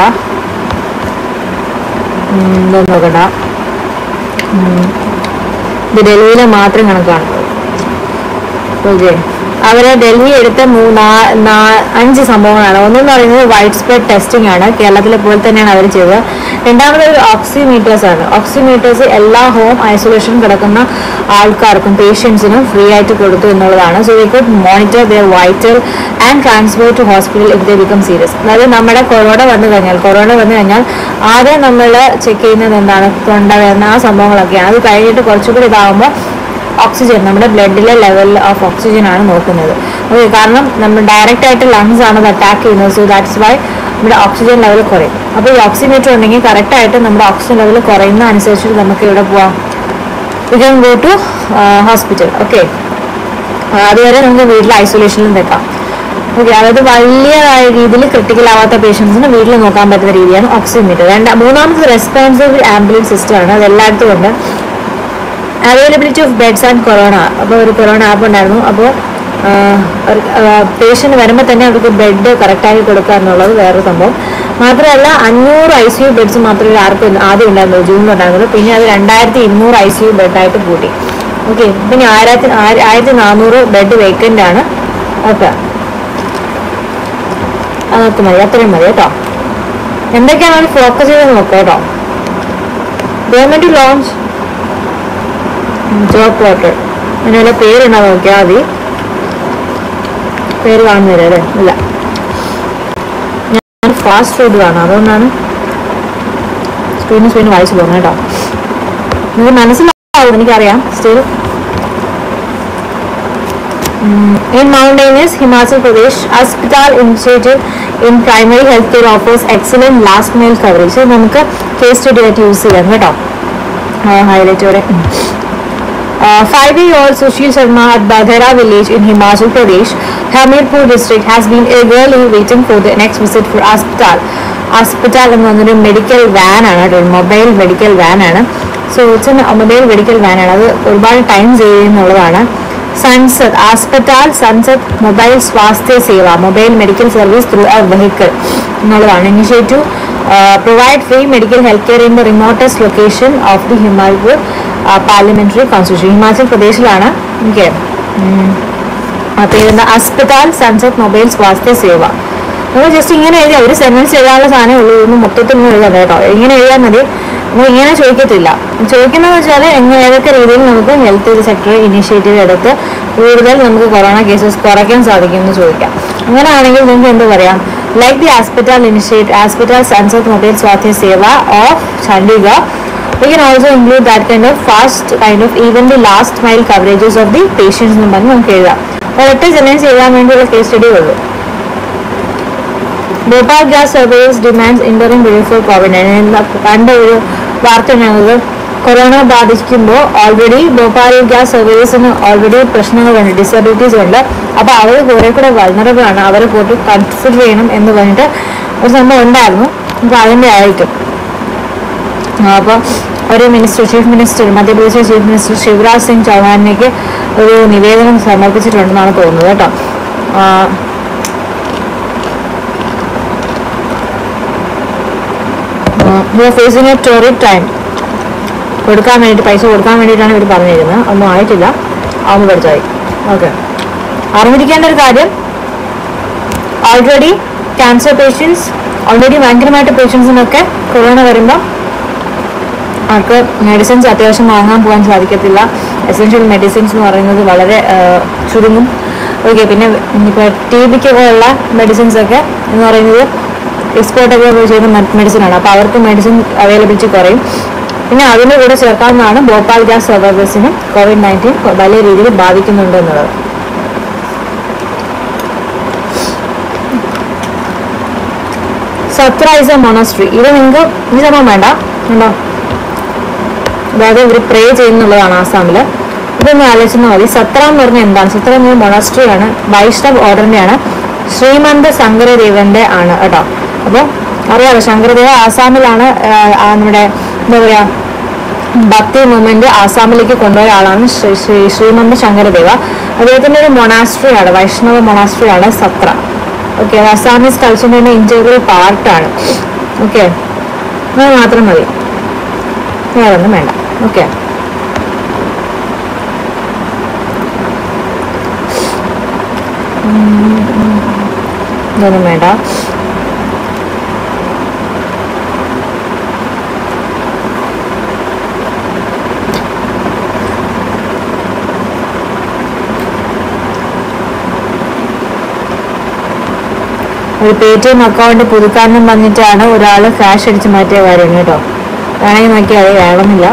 ഉം, ഇതൊന്നും നോക്കണ്ട ഉം, ഇത് ഡൽഹിയിലെ മാത്രം കണക്കാണ് ഓക്കെ അവര് ഡൽഹി എടുത്ത മൂന്നാ നാ- അഞ്ച് സംഭവങ്ങളാണ് ഒന്നെന്ന് പറയുന്നത് വൈഡ് സ്പ്രെഡ് ടെസ്റ്റിംഗ് ആണ് കേരളത്തിലെ പോലെ തന്നെയാണ് അവർ ചെയ്തത് രണ്ടാമത് ഒരു ഓക്സിമീറ്റേഴ്സ് ആണ് ഓക്സിമീറ്റേഴ്സ് എല്ലാ ഹോം ഐസൊലേഷൻ കിടക്കുന്ന ആൾക്കാർക്കും പേഷ്യൻസിനും ഫ്രീ ആയിട്ട് കൊടുത്തു എന്നുള്ളതാണ് so they could monitor their vital and transfer to hospital if they become serious അതായത് നമ്മുടെ കൊറോണ വന്നു കഴിഞ്ഞാൽ കൊറോണ വന്നു കഴിഞ്ഞാൽ ആദ്യം നമ്മൾ ചെക്ക് ചെയ്യുന്നത് എന്താണ് തൊണ്ടവേദന ആ സംഭവങ്ങളൊക്കെയാണ് അത് കഴിഞ്ഞിട്ട് കുറച്ചുകൂടി ഇതാകുമ്പോൾ ഓക്സിജൻ നമ്മുടെ ബ്ലഡിലെ ലെവൽ ഓഫ് ഓക്സിജൻ ആണ് നോക്കുന്നത് ഓക്കെ കാരണം നമ്മൾ ഡയറക്റ്റ് ആയിട്ട് ലങ്സ് ആണ് അത് അറ്റാക്ക് ചെയ്യുന്നത് സോ ദാറ്റ്സ് വൈ നമ്മുടെ ഓക്സിജൻ ലെവൽ കുറയും അപ്പോൾ ഈ ഓക്സിമീറ്റർ ഉണ്ടെങ്കിൽ കറക്റ്റ് ആയിട്ട് നമ്മുടെ ഓക്സിജൻ ലെവൽ കുറയുന്ന അനുസരിച്ച് നമുക്ക് ഇവിടെ പോവാം we can go to hospital okay അതുവരെ നമുക്ക് വീട്ടിൽ ഐസൊലേഷനിൽ നിൽക്കാം ഓക്കെ അതായത് വലിയ രീതിയിൽ ക്രിട്ടിക്കൽ ആവാത്ത പേഷ്യൻസിന് വീട്ടിൽ നോക്കാൻ പറ്റുന്ന രീതിയാണ് ഓക്സിമീറ്റർ രണ്ട് മൂന്നാമത് റെസ്പോൺസീവ് ആംബുലൻസ് സിസ്റ്റം ആണ് അത് എല്ലായിടത്തും ഉണ്ട് availability of beds and corona അപ്പോൾ ഒരു കൊറോണ ആപ്പ് ഉണ്ടായിരുന്നു അപ്പോൾ പേഷ്യൻ്റ് വരുമ്പോൾ തന്നെ അവർക്ക് ബെഡ് കറക്റ്റാക്കി കൊടുക്കുക എന്നുള്ളത് വേറൊരു സംഭവം മാത്രമല്ല അഞ്ഞൂറ് ഐ സി യു ബെഡ്സ് മാത്രമേ ആർക്കും ആദ്യം ഉണ്ടായിരുന്നുള്ളൂ ജൂണിൽ ഉണ്ടായിരുന്നുള്ളൂ പിന്നെ അത് രണ്ടായിരത്തി ഇരുന്നൂറ് ഐ സി യു ബെഡായിട്ട് കൂട്ടി ഓക്കെ പിന്നെ ആയിരത്തി ആയിരത്തി നാനൂറ് ബെഡ് വേക്കൻ്റ് ആണ് ഓക്കെ അതൊക്കെ മതി അത്രയും മതി കേട്ടോ എന്തൊക്കെയാണ് അവർ ഫോക്കസ് ചെയ്ത് നോക്കാം കേട്ടോ ഗവൺമെന്റ് ലോഞ്ച് ജോബ് പോർട്ടൽ അതിന് വല്ല പേരുണ്ടോ നോക്കിയാൽ മതി പേര് കാണുന്നില്ല അല്ലേ ഇല്ല ഞാൻ ഫാസ്റ്റ് ഫുഡ് കാണാം അതുകൊണ്ടാണ് സ്ക്രീനും സ്ക്രീനും വായിച്ചു പോകുന്നത് കേട്ടോ നിങ്ങൾക്ക് മനസ്സിലാവും എനിക്കറിയാം still In mountainous Himachal Pradesh, Hospital Initiative in Primary Healthcare offers excellent last mile coverage. So, നമുക്ക് കേസ് സ്റ്റഡി ആയിട്ട് യൂസ് ചെയ്യാം കേട്ടോ ഹൈലൈറ്റോടെ Five-year-old Sushil Sharma at Badhera village in Himachal Pradesh, Hamirpur district has been eagerly waiting for the next visit for hospital. hospital എന്ന് പറഞ്ഞൊരു മെഡിക്കൽ വാൻ ആണ് കേട്ടോ മൊബൈൽ മെഡിക്കൽ വാൻ ആണ് so it's mobile medical van ആണ് അത് ഒരുപാട് ടൈം സേവ് ചെയ്യുന്നുള്ളതാണ് Sansad Aspatal Sansad mobile Swasthya Seva mobile medical service through a vehicle എന്നുള്ളതാണ് initiative provide free medical health care in the remotest location of the Hamirpur parliamentary constitution Himachal പ്രദേശിലാണ് ഓക്കെ പേരെന്താ അസ്പതാൽ സൺസത്ത് മൊബൈൽ സ്വാസ്ഥ്യ സേവ നമ്മൾ ജസ്റ്റ് ഇങ്ങനെ എഴുതിയാൽ ഒരു സെന്റൻസ് എഴുതാനുള്ള സാധനമേ ഉള്ളൂ ഇതൊന്നും മൊത്തത്തിൽ ഒന്നും എഴുതാൻ കേട്ടോ ഇങ്ങനെ എഴുതിയാൽ മതി നമ്മൾ ഇങ്ങനെ ചോദിക്കത്തില്ല ചോദിക്കുന്നതെന്ന് വെച്ചാൽ എങ്ങനെ ഏതൊക്കെ രീതിയിൽ നമുക്ക് ഹെൽത്ത് സെക്ടർ ഇനിഷ്യേറ്റീവ് എടുത്ത് കൂടുതൽ നമുക്ക് കൊറോണ കേസസ് കുറയ്ക്കാൻ സാധിക്കും എന്ന് ചോദിക്കാം അങ്ങനെയാണെങ്കിൽ നിങ്ങൾക്ക് എന്ത് പറയാം like the hospital initiate hospital Sansad mobile Swasthya Seva of Chandigarh we can also include that kind of fast kind of even the last mile coverages of the patients എന്ന് പറഞ്ഞ് നമുക്ക് എഴുതാം ഒരൊറ്റ സെന്റൻസ് എഴുതാൻ വേണ്ടിയുള്ള കേസ് സ്റ്റഡി ഉള്ളൂ Bhopal gas service demands interim relief for COVID nineteen കണ്ട ഒരു വാർത്ത ഉണ്ടാകുന്നത് കൊറോണ ബാധിക്കുമ്പോൾ ഓൾറെഡി ഭോപ്പാൽ ഗ്യാസ് സർവീസിന് ഓൾറെഡി പ്രശ്നങ്ങളുണ്ട് ഡിസബിലിറ്റീസ് ഉണ്ട് അപ്പോൾ അവർ കുറെ കൂടെ വൾണറബിൾ ആണ് അവരെ പോയിട്ട് കൺസിഡർ ചെയ്യണം എന്ന് പറഞ്ഞിട്ട് ഒരു സംഭവം ഉണ്ടായിരുന്നു അപ്പോൾ അതിൻ്റെ ആയിരിക്കും അപ്പോൾ ഒരു minister chief minister Madhya Pradesh chief minister Shivraj Singh ചൗഹാനിലേക്ക് ഒരു നിവേദനം സമർപ്പിച്ചിട്ടുണ്ടെന്നാണ് തോന്നുന്നത് കേട്ടോ ആ, ഫേസിങ് എ ടോറിക് ടൈം കൊടുക്കാൻ വേണ്ടിയിട്ട് പൈസ കൊടുക്കാൻ വേണ്ടിയിട്ടാണ് ഇവർ പറഞ്ഞിരുന്നത് ഒന്നും ആയിട്ടില്ല ആവുമ്പോൾ പഠിച്ചായി ഓക്കെ അറിഞ്ഞിരിക്കേണ്ട ഒരു കാര്യം ഓൾറെഡി ക്യാൻസർ പേഷ്യൻസ് ഓൾറെഡി ഭയങ്കരമായിട്ട് പേഷ്യൻസിനൊക്കെ കൊറോണ വരുമ്പോൾ അവർക്ക് മെഡിസിൻസ് അത്യാവശ്യം വാങ്ങാൻ പോകാൻ സാധിക്കത്തില്ല എസെൻഷ്യൽ മെഡിസിൻസ് എന്ന് പറയുന്നത് വളരെ ആ, ചുരുങ്ങും ഓക്കെ പിന്നെ ഇപ്പോൾ ടി ബിക്കൊക്കെ ഉള്ള മെഡിസിൻസ് ഒക്കെ എന്ന് പറയുന്നത് എക്സ്പോർട്ടൊക്കെ ചെയ്യുന്ന മെഡിസിനാണ് അപ്പോൾ അവർക്ക് മെഡിസിൻ അവൈലബിലിറ്റി കുറയും പിന്നെ അതിൻ്റെ കൂടെ ചേർക്കാവുന്നതാണ് ഭോപ്പാൽ ഗ്യാസ് സർവൈവേഴ്സിനും കോവിഡ് നയൻറ്റീൻ വലിയ രീതിയിൽ ബാധിക്കുന്നുണ്ട് എന്നുള്ളത് സത്ര ഇസ് എ മൊണസ്ട്രി ഇത് നിങ്ങൾക്ക് ഈ സംഭവം വേണ്ട ഉണ്ടോ അതായത് ഇവർ പ്രേ ചെയ്യുന്നുള്ളതാണ് ആസാമിൽ ഇതൊന്ന് ആലോചിച്ചാൽ മതി സത്ര എന്ന് പറഞ്ഞാൽ എന്താണ് സത്ര എന്ന് പറഞ്ഞാൽ മൊണസ്ട്രി ആണ് വൈഷ്ണവ് ഓർഡറിന്റെ ആണ് ശ്രീമന്ത് ശങ്കരദേവന്റെ ആണ് കേട്ടോ അപ്പോൾ അറിയാലോ ശങ്കരദേവ ആസാമിലാണ് ആ, ആ, നമ്മുടെ എന്താ പറയാ ഭക്തി മൂവ്മെന്റ് ആസാമിലേക്ക് കൊണ്ടുപോയ ആളാണ് ശ്രീ ശ്രീ ശ്രീമന്ത് ശങ്കരദേവ അദ്ദേഹത്തിന്റെ ഒരു മൊണാസ്ട്രി ആണ് വൈഷ്ണവ മൊണാസ്ട്രി ആണ് സത്ര ഓക്കെ അസാമീസ് കൾച്ചറിന്റെ തന്നെ ഇന്റഗ്രൽ പാർട്ടാണ് ഓക്കെ അത് മാത്രം മതി വേറെ ഒന്നും വേണ്ട ഓക്കെ ഇതൊന്നും വേണ്ട ഒരു പേ ടി എം അക്കൗണ്ട് പുതുക്കാനും പറഞ്ഞിട്ടാണ് ഒരാൾ ക്യാഷ് അടിച്ച് മാറ്റിയ കാര്യം കേട്ടോ വേണമെങ്കിൽ നോക്കിയാൽ അത് വേണമെന്നില്ല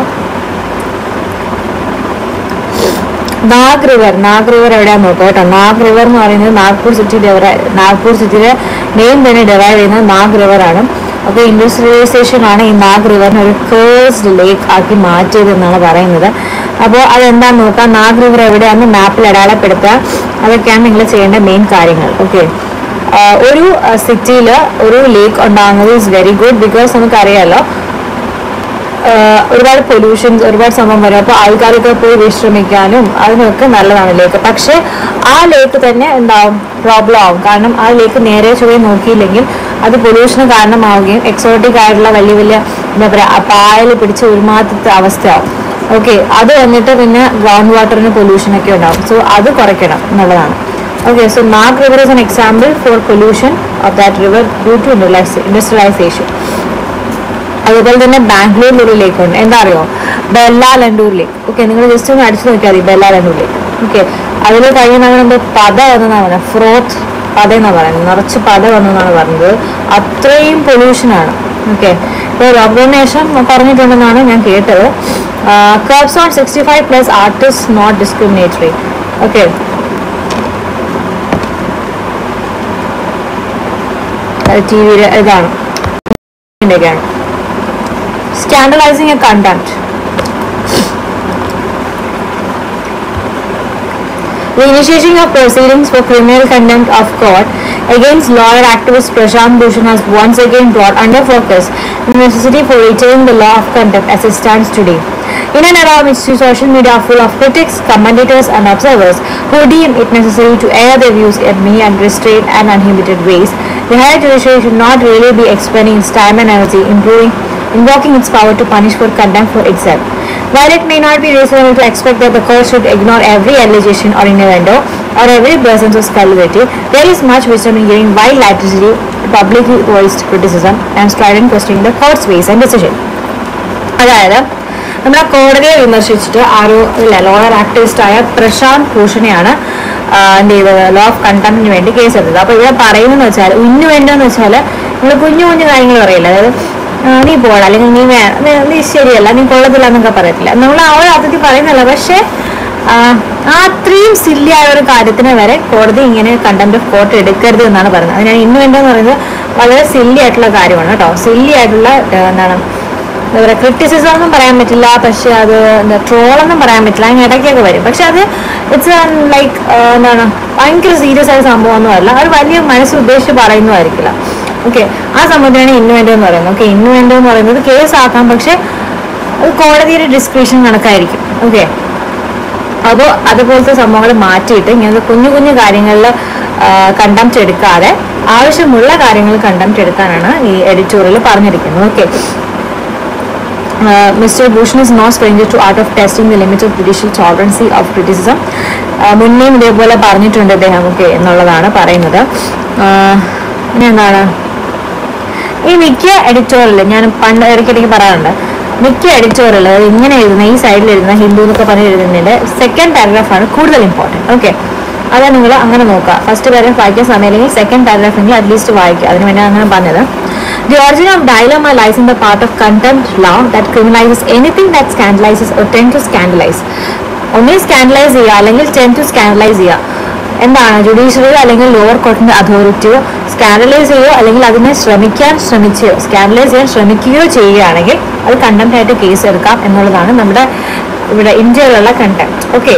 നാഗ് റിവർ നാഗ് റിവർ എവിടെയാന്ന് നോക്കാം കേട്ടോ നാഗ് റിവർ എന്ന് പറയുന്നത് നാഗ്പൂർ സിറ്റി നാഗ്പൂർ സിറ്റിയിലെ നെയിം തന്നെ ഡെറൈവ് ചെയ്യുന്നത് നാഗ് റിവർ ആണ് അപ്പോൾ ഇൻഡസ്ട്രിയലൈസേഷൻ ആണ് ഈ നാഗ് റിവറിനെ ഒരു കേഴ്സ്ഡ് ലേക്ക് ആക്കി മാറ്റിയത് എന്നാണ് പറയുന്നത് അപ്പോൾ അതെന്താന്ന് നോക്കാം നാഗ് റിവർ എവിടെയാണെന്ന് മാപ്പിൽ അടയാളപ്പെടുത്തുക അതൊക്കെയാണ് നിങ്ങൾ ചെയ്യേണ്ട മെയിൻ കാര്യങ്ങൾ ഓക്കെ ഒരു സിറ്റിയിൽ ഒരു ലേക്ക് ഉണ്ടാകുന്നത് ഈസ് വെരി ഗുഡ് ബിക്കോസ് നമുക്കറിയാലോ ആഹ് ഒരുപാട് പൊല്യൂഷൻസ് ഒരുപാട് സംഭവം വരും അപ്പോൾ ആൾക്കാരൊക്കെ പോയി വിശ്രമിക്കാനും അതിനൊക്കെ നല്ലതാണ് ലേക്ക് പക്ഷേ ആ ലേക്ക് തന്നെ എന്താവും പ്രോബ്ലം ആവും കാരണം ആ ലേക്ക് നേരെ ചൊവ്വേ നോക്കിയില്ലെങ്കിൽ അത് പൊല്യൂഷന് കാരണമാവുകയും എക്സോട്ടിക് ആയിട്ടുള്ള വലിയ വലിയ എന്താ പറയുക പായൽ പിടിച്ച് ഒരുമാറ്റത്തെ അവസ്ഥയാവും ഓക്കെ അത് വന്നിട്ട് പിന്നെ ഗ്രൗണ്ട് വാട്ടറിന് പൊല്യൂഷൻ ഒക്കെ ഉണ്ടാവും സോ അത് കുറയ്ക്കണം എന്നുള്ളതാണ് okay so Nag river is an example for pollution of that river due to industrialisation അതുപോലെ തന്നെ ബാംഗ്ലൂരിൽ ഒരു ലേക്ക് ഉണ്ട് എന്താ അറിയോ ബെല്ലാലണ്ടൂർ ലേക്ക് ഓക്കെ നിങ്ങൾ ജസ്റ്റ് ഒന്ന് അടിച്ചു നോക്കിയാൽ മതി ബെല്ലാലണ്ടൂർ ലേക്ക് ഓക്കെ അതിൽ കഴിയുന്ന എന്തോ പത വന്നെന്നാണ് പറയുന്നത് ഫ്രോത്ത് പത എന്നാണ് പറയുന്നത് നിറച്ച് പത വന്നെന്നാണ് പറഞ്ഞത് അത്രയും പൊല്യൂഷനാണ് ഓക്കെ ഇപ്പോൾ ലോക്ക്ഡൌണിന് ശേഷം പറഞ്ഞിട്ടുണ്ടെന്നാണ് ഞാൻ കേട്ടത് curbs on sixty five plus artist not discriminatory okay T വിയുടെ ഇതാണ് ഇതിൻ്റെയൊക്കെയാണ് scandalizing a content. The initiation of proceedings for criminal contempt of court against lawyer activist Prashant Bhushan has once again brought under focus the necessity for retaining the law of contempt as it stands today. In an era in which social media are full of critics, commentators, and observers who deem it necessary to air their views in many unrestrained and uninhibited ways, the higher judiciary should not really be expending its time and energy improving, invoking its power to punish for contempt for itself. While it may not be reasonable to expect that the court should ignore every allegation or innuendo or every presence of scalability, there is much wisdom in giving wide latitude to publicly voiced criticism and strident questioning the court's ways and decision. അതായത് നമ്മുടെ കോടതിയെ വിമർശിച്ചിട്ട് ആരോ ഇല്ല ലോയർ ആക്ടിവിസ്റ്റായ പ്രശാന്ത് ഭൂഷണെയാണ് ആ, എന്ത് ചെയ്തത് ലോ ഓഫ് കണ്ടംപ്റ്റിന് വേണ്ടി കേസ് എടുത്തത് അപ്പോൾ ഇവിടെ പറയുന്നതെന്ന് വെച്ചാൽ ഉന്നു വേണ്ടെന്ന് വെച്ചാൽ നമ്മൾ കുഞ്ഞു കുഞ്ഞു കാര്യങ്ങൾ പറയില്ല അതായത് ആ, നീ പോടാ അല്ലെങ്കിൽ നീ വേ നീ- നീ ശരിയല്ല നീ കൊള്ളത്തില്ല എന്നൊക്കെ പറയത്തില്ല നമ്മൾ ആ ഒരു അർത്ഥത്തിൽ പറയുന്നില്ല പക്ഷേ ആ, ആ അത്രയും സില്ലി ആയ ഒരു കാര്യത്തിന് വരെ കോടതി ഇങ്ങനെ കണ്ടംപ്റ്റ് ഓഫ് കോർട്ട് എടുക്കരുത് എന്നാണ് പറയുന്നത് അത് ഞാൻ ഇന്നു വേണ്ടെന്ന് പറയുന്നത് വളരെ സില്ലി ആയിട്ടുള്ള കാര്യമാണ് കേട്ടോ സില്ലി ആയിട്ടുള്ള ആ, എന്താണ് എന്താ പറയുക ക്രിറ്റിസിസം ഒന്നും പറയാൻ പറ്റില്ല പക്ഷെ അത് എന്താ ട്രോളൊന്നും പറയാൻ പറ്റില്ല അതിന് ഇടയ്ക്കൊക്കെ വരും പക്ഷെ അത് ഇറ്റ്സ് ലൈക്ക് എന്താണ് ഭയങ്കര സീരിയസ് ആയ സംഭവമൊന്നും അല്ല ഒരു വലിയ മനസ്സ് ഉദ്ദേശിച്ച് പറയുന്നതായിരിക്കില്ല ഓക്കെ ആ സംഭവത്തിനാണ് ഇന്നുവേണ്ടോ എന്ന് പറയുന്നത് ഓക്കെ ഇന്നുവേണ്ടോ എന്ന് പറയുന്നത് കേസ് ആക്കാം പക്ഷെ അത് കോടതിയുടെ ഡിസ്ക്രിപ്ഷൻ കണക്കായിരിക്കും ഓക്കെ അപ്പോൾ അതുപോലത്തെ സംഭവങ്ങൾ മാറ്റിയിട്ട് ഇങ്ങനത്തെ കുഞ്ഞു കുഞ്ഞു കാര്യങ്ങളിൽ കണ്ടംപ്റ്റ് എടുക്കാതെ ആവശ്യമുള്ള കാര്യങ്ങൾ കണ്ടംപ്റ്റ് എടുക്കാനാണ് ഈ എഡിറ്റോറിയൽ പറഞ്ഞിരിക്കുന്നത് okay mister Bhushan is not stranger to art of testing the limit of judicial tolerance of criticism മുന്നേയും ഇതേപോലെ പറഞ്ഞിട്ടുണ്ട് അദ്ദേഹം ഓക്കെ എന്നുള്ളതാണ് പറയുന്നത് ആഹ് ഇനി എന്താണ് ഈ മിക്ക എഡിറ്റോറിയൽ ഞാൻ പണ്ട് ഇടയ്ക്കിടയ്ക്ക് പറയാറുണ്ട് മിക്ക എഡിറ്റോറിയൽ അതായത് ഇങ്ങനെ എഴുതുന്ന ഈ സൈഡിൽ എഴുതുന്ന ഹിന്ദു എന്നൊക്കെ പറഞ്ഞ് എഴുതുന്നതിന്റെ സെക്കൻഡ് പാരഗ്രാഫാണ് കൂടുതൽ ഇമ്പോർട്ടൻറ്റ് ഓക്കെ അതാ നിങ്ങൾ അങ്ങനെ നോക്കുക ഫസ്റ്റ് പാരഗ്രാഫ് വായിക്കാൻ സമയമില്ലെങ്കിൽ സെക്കൻഡ് പാരഗ്രാഫ് എങ്കിൽ അറ്റ്ലീസ്റ്റ് വായിക്കുക അതിന് വേണ്ടി അങ്ങനെ പറഞ്ഞത് the origin of dilemma lies in the part of contempt law that criminalises anything that scandalises or tend to scandalise ഒന്നേ സ്കാൻഡലൈസ് ചെയ്യുക അല്ലെങ്കിൽ ടെൻ ടു സ്കാൻഡലൈസ് ചെയ്യുക എന്താണ് ജുഡീഷ്യറി അല്ലെങ്കിൽ ലോവർ കോർട്ടിന്റെ അതോറിറ്റിയോ സ്കാൻഡലൈസ് ചെയ്യുകയോ അല്ലെങ്കിൽ അതിനെ ശ്രമിക്കാൻ ശ്രമിക്കുകയോ സ്കാൻഡലൈസ് ചെയ്യാൻ ശ്രമിക്കുകയോ ചെയ്യുകയാണെങ്കിൽ അത് കണ്ടംപ്റ്റ് ആയിട്ട് കേസ് എടുക്കാം എന്നുള്ളതാണ് നമ്മുടെ ഇവിടെ ഇന്ത്യയിലുള്ള contempt okay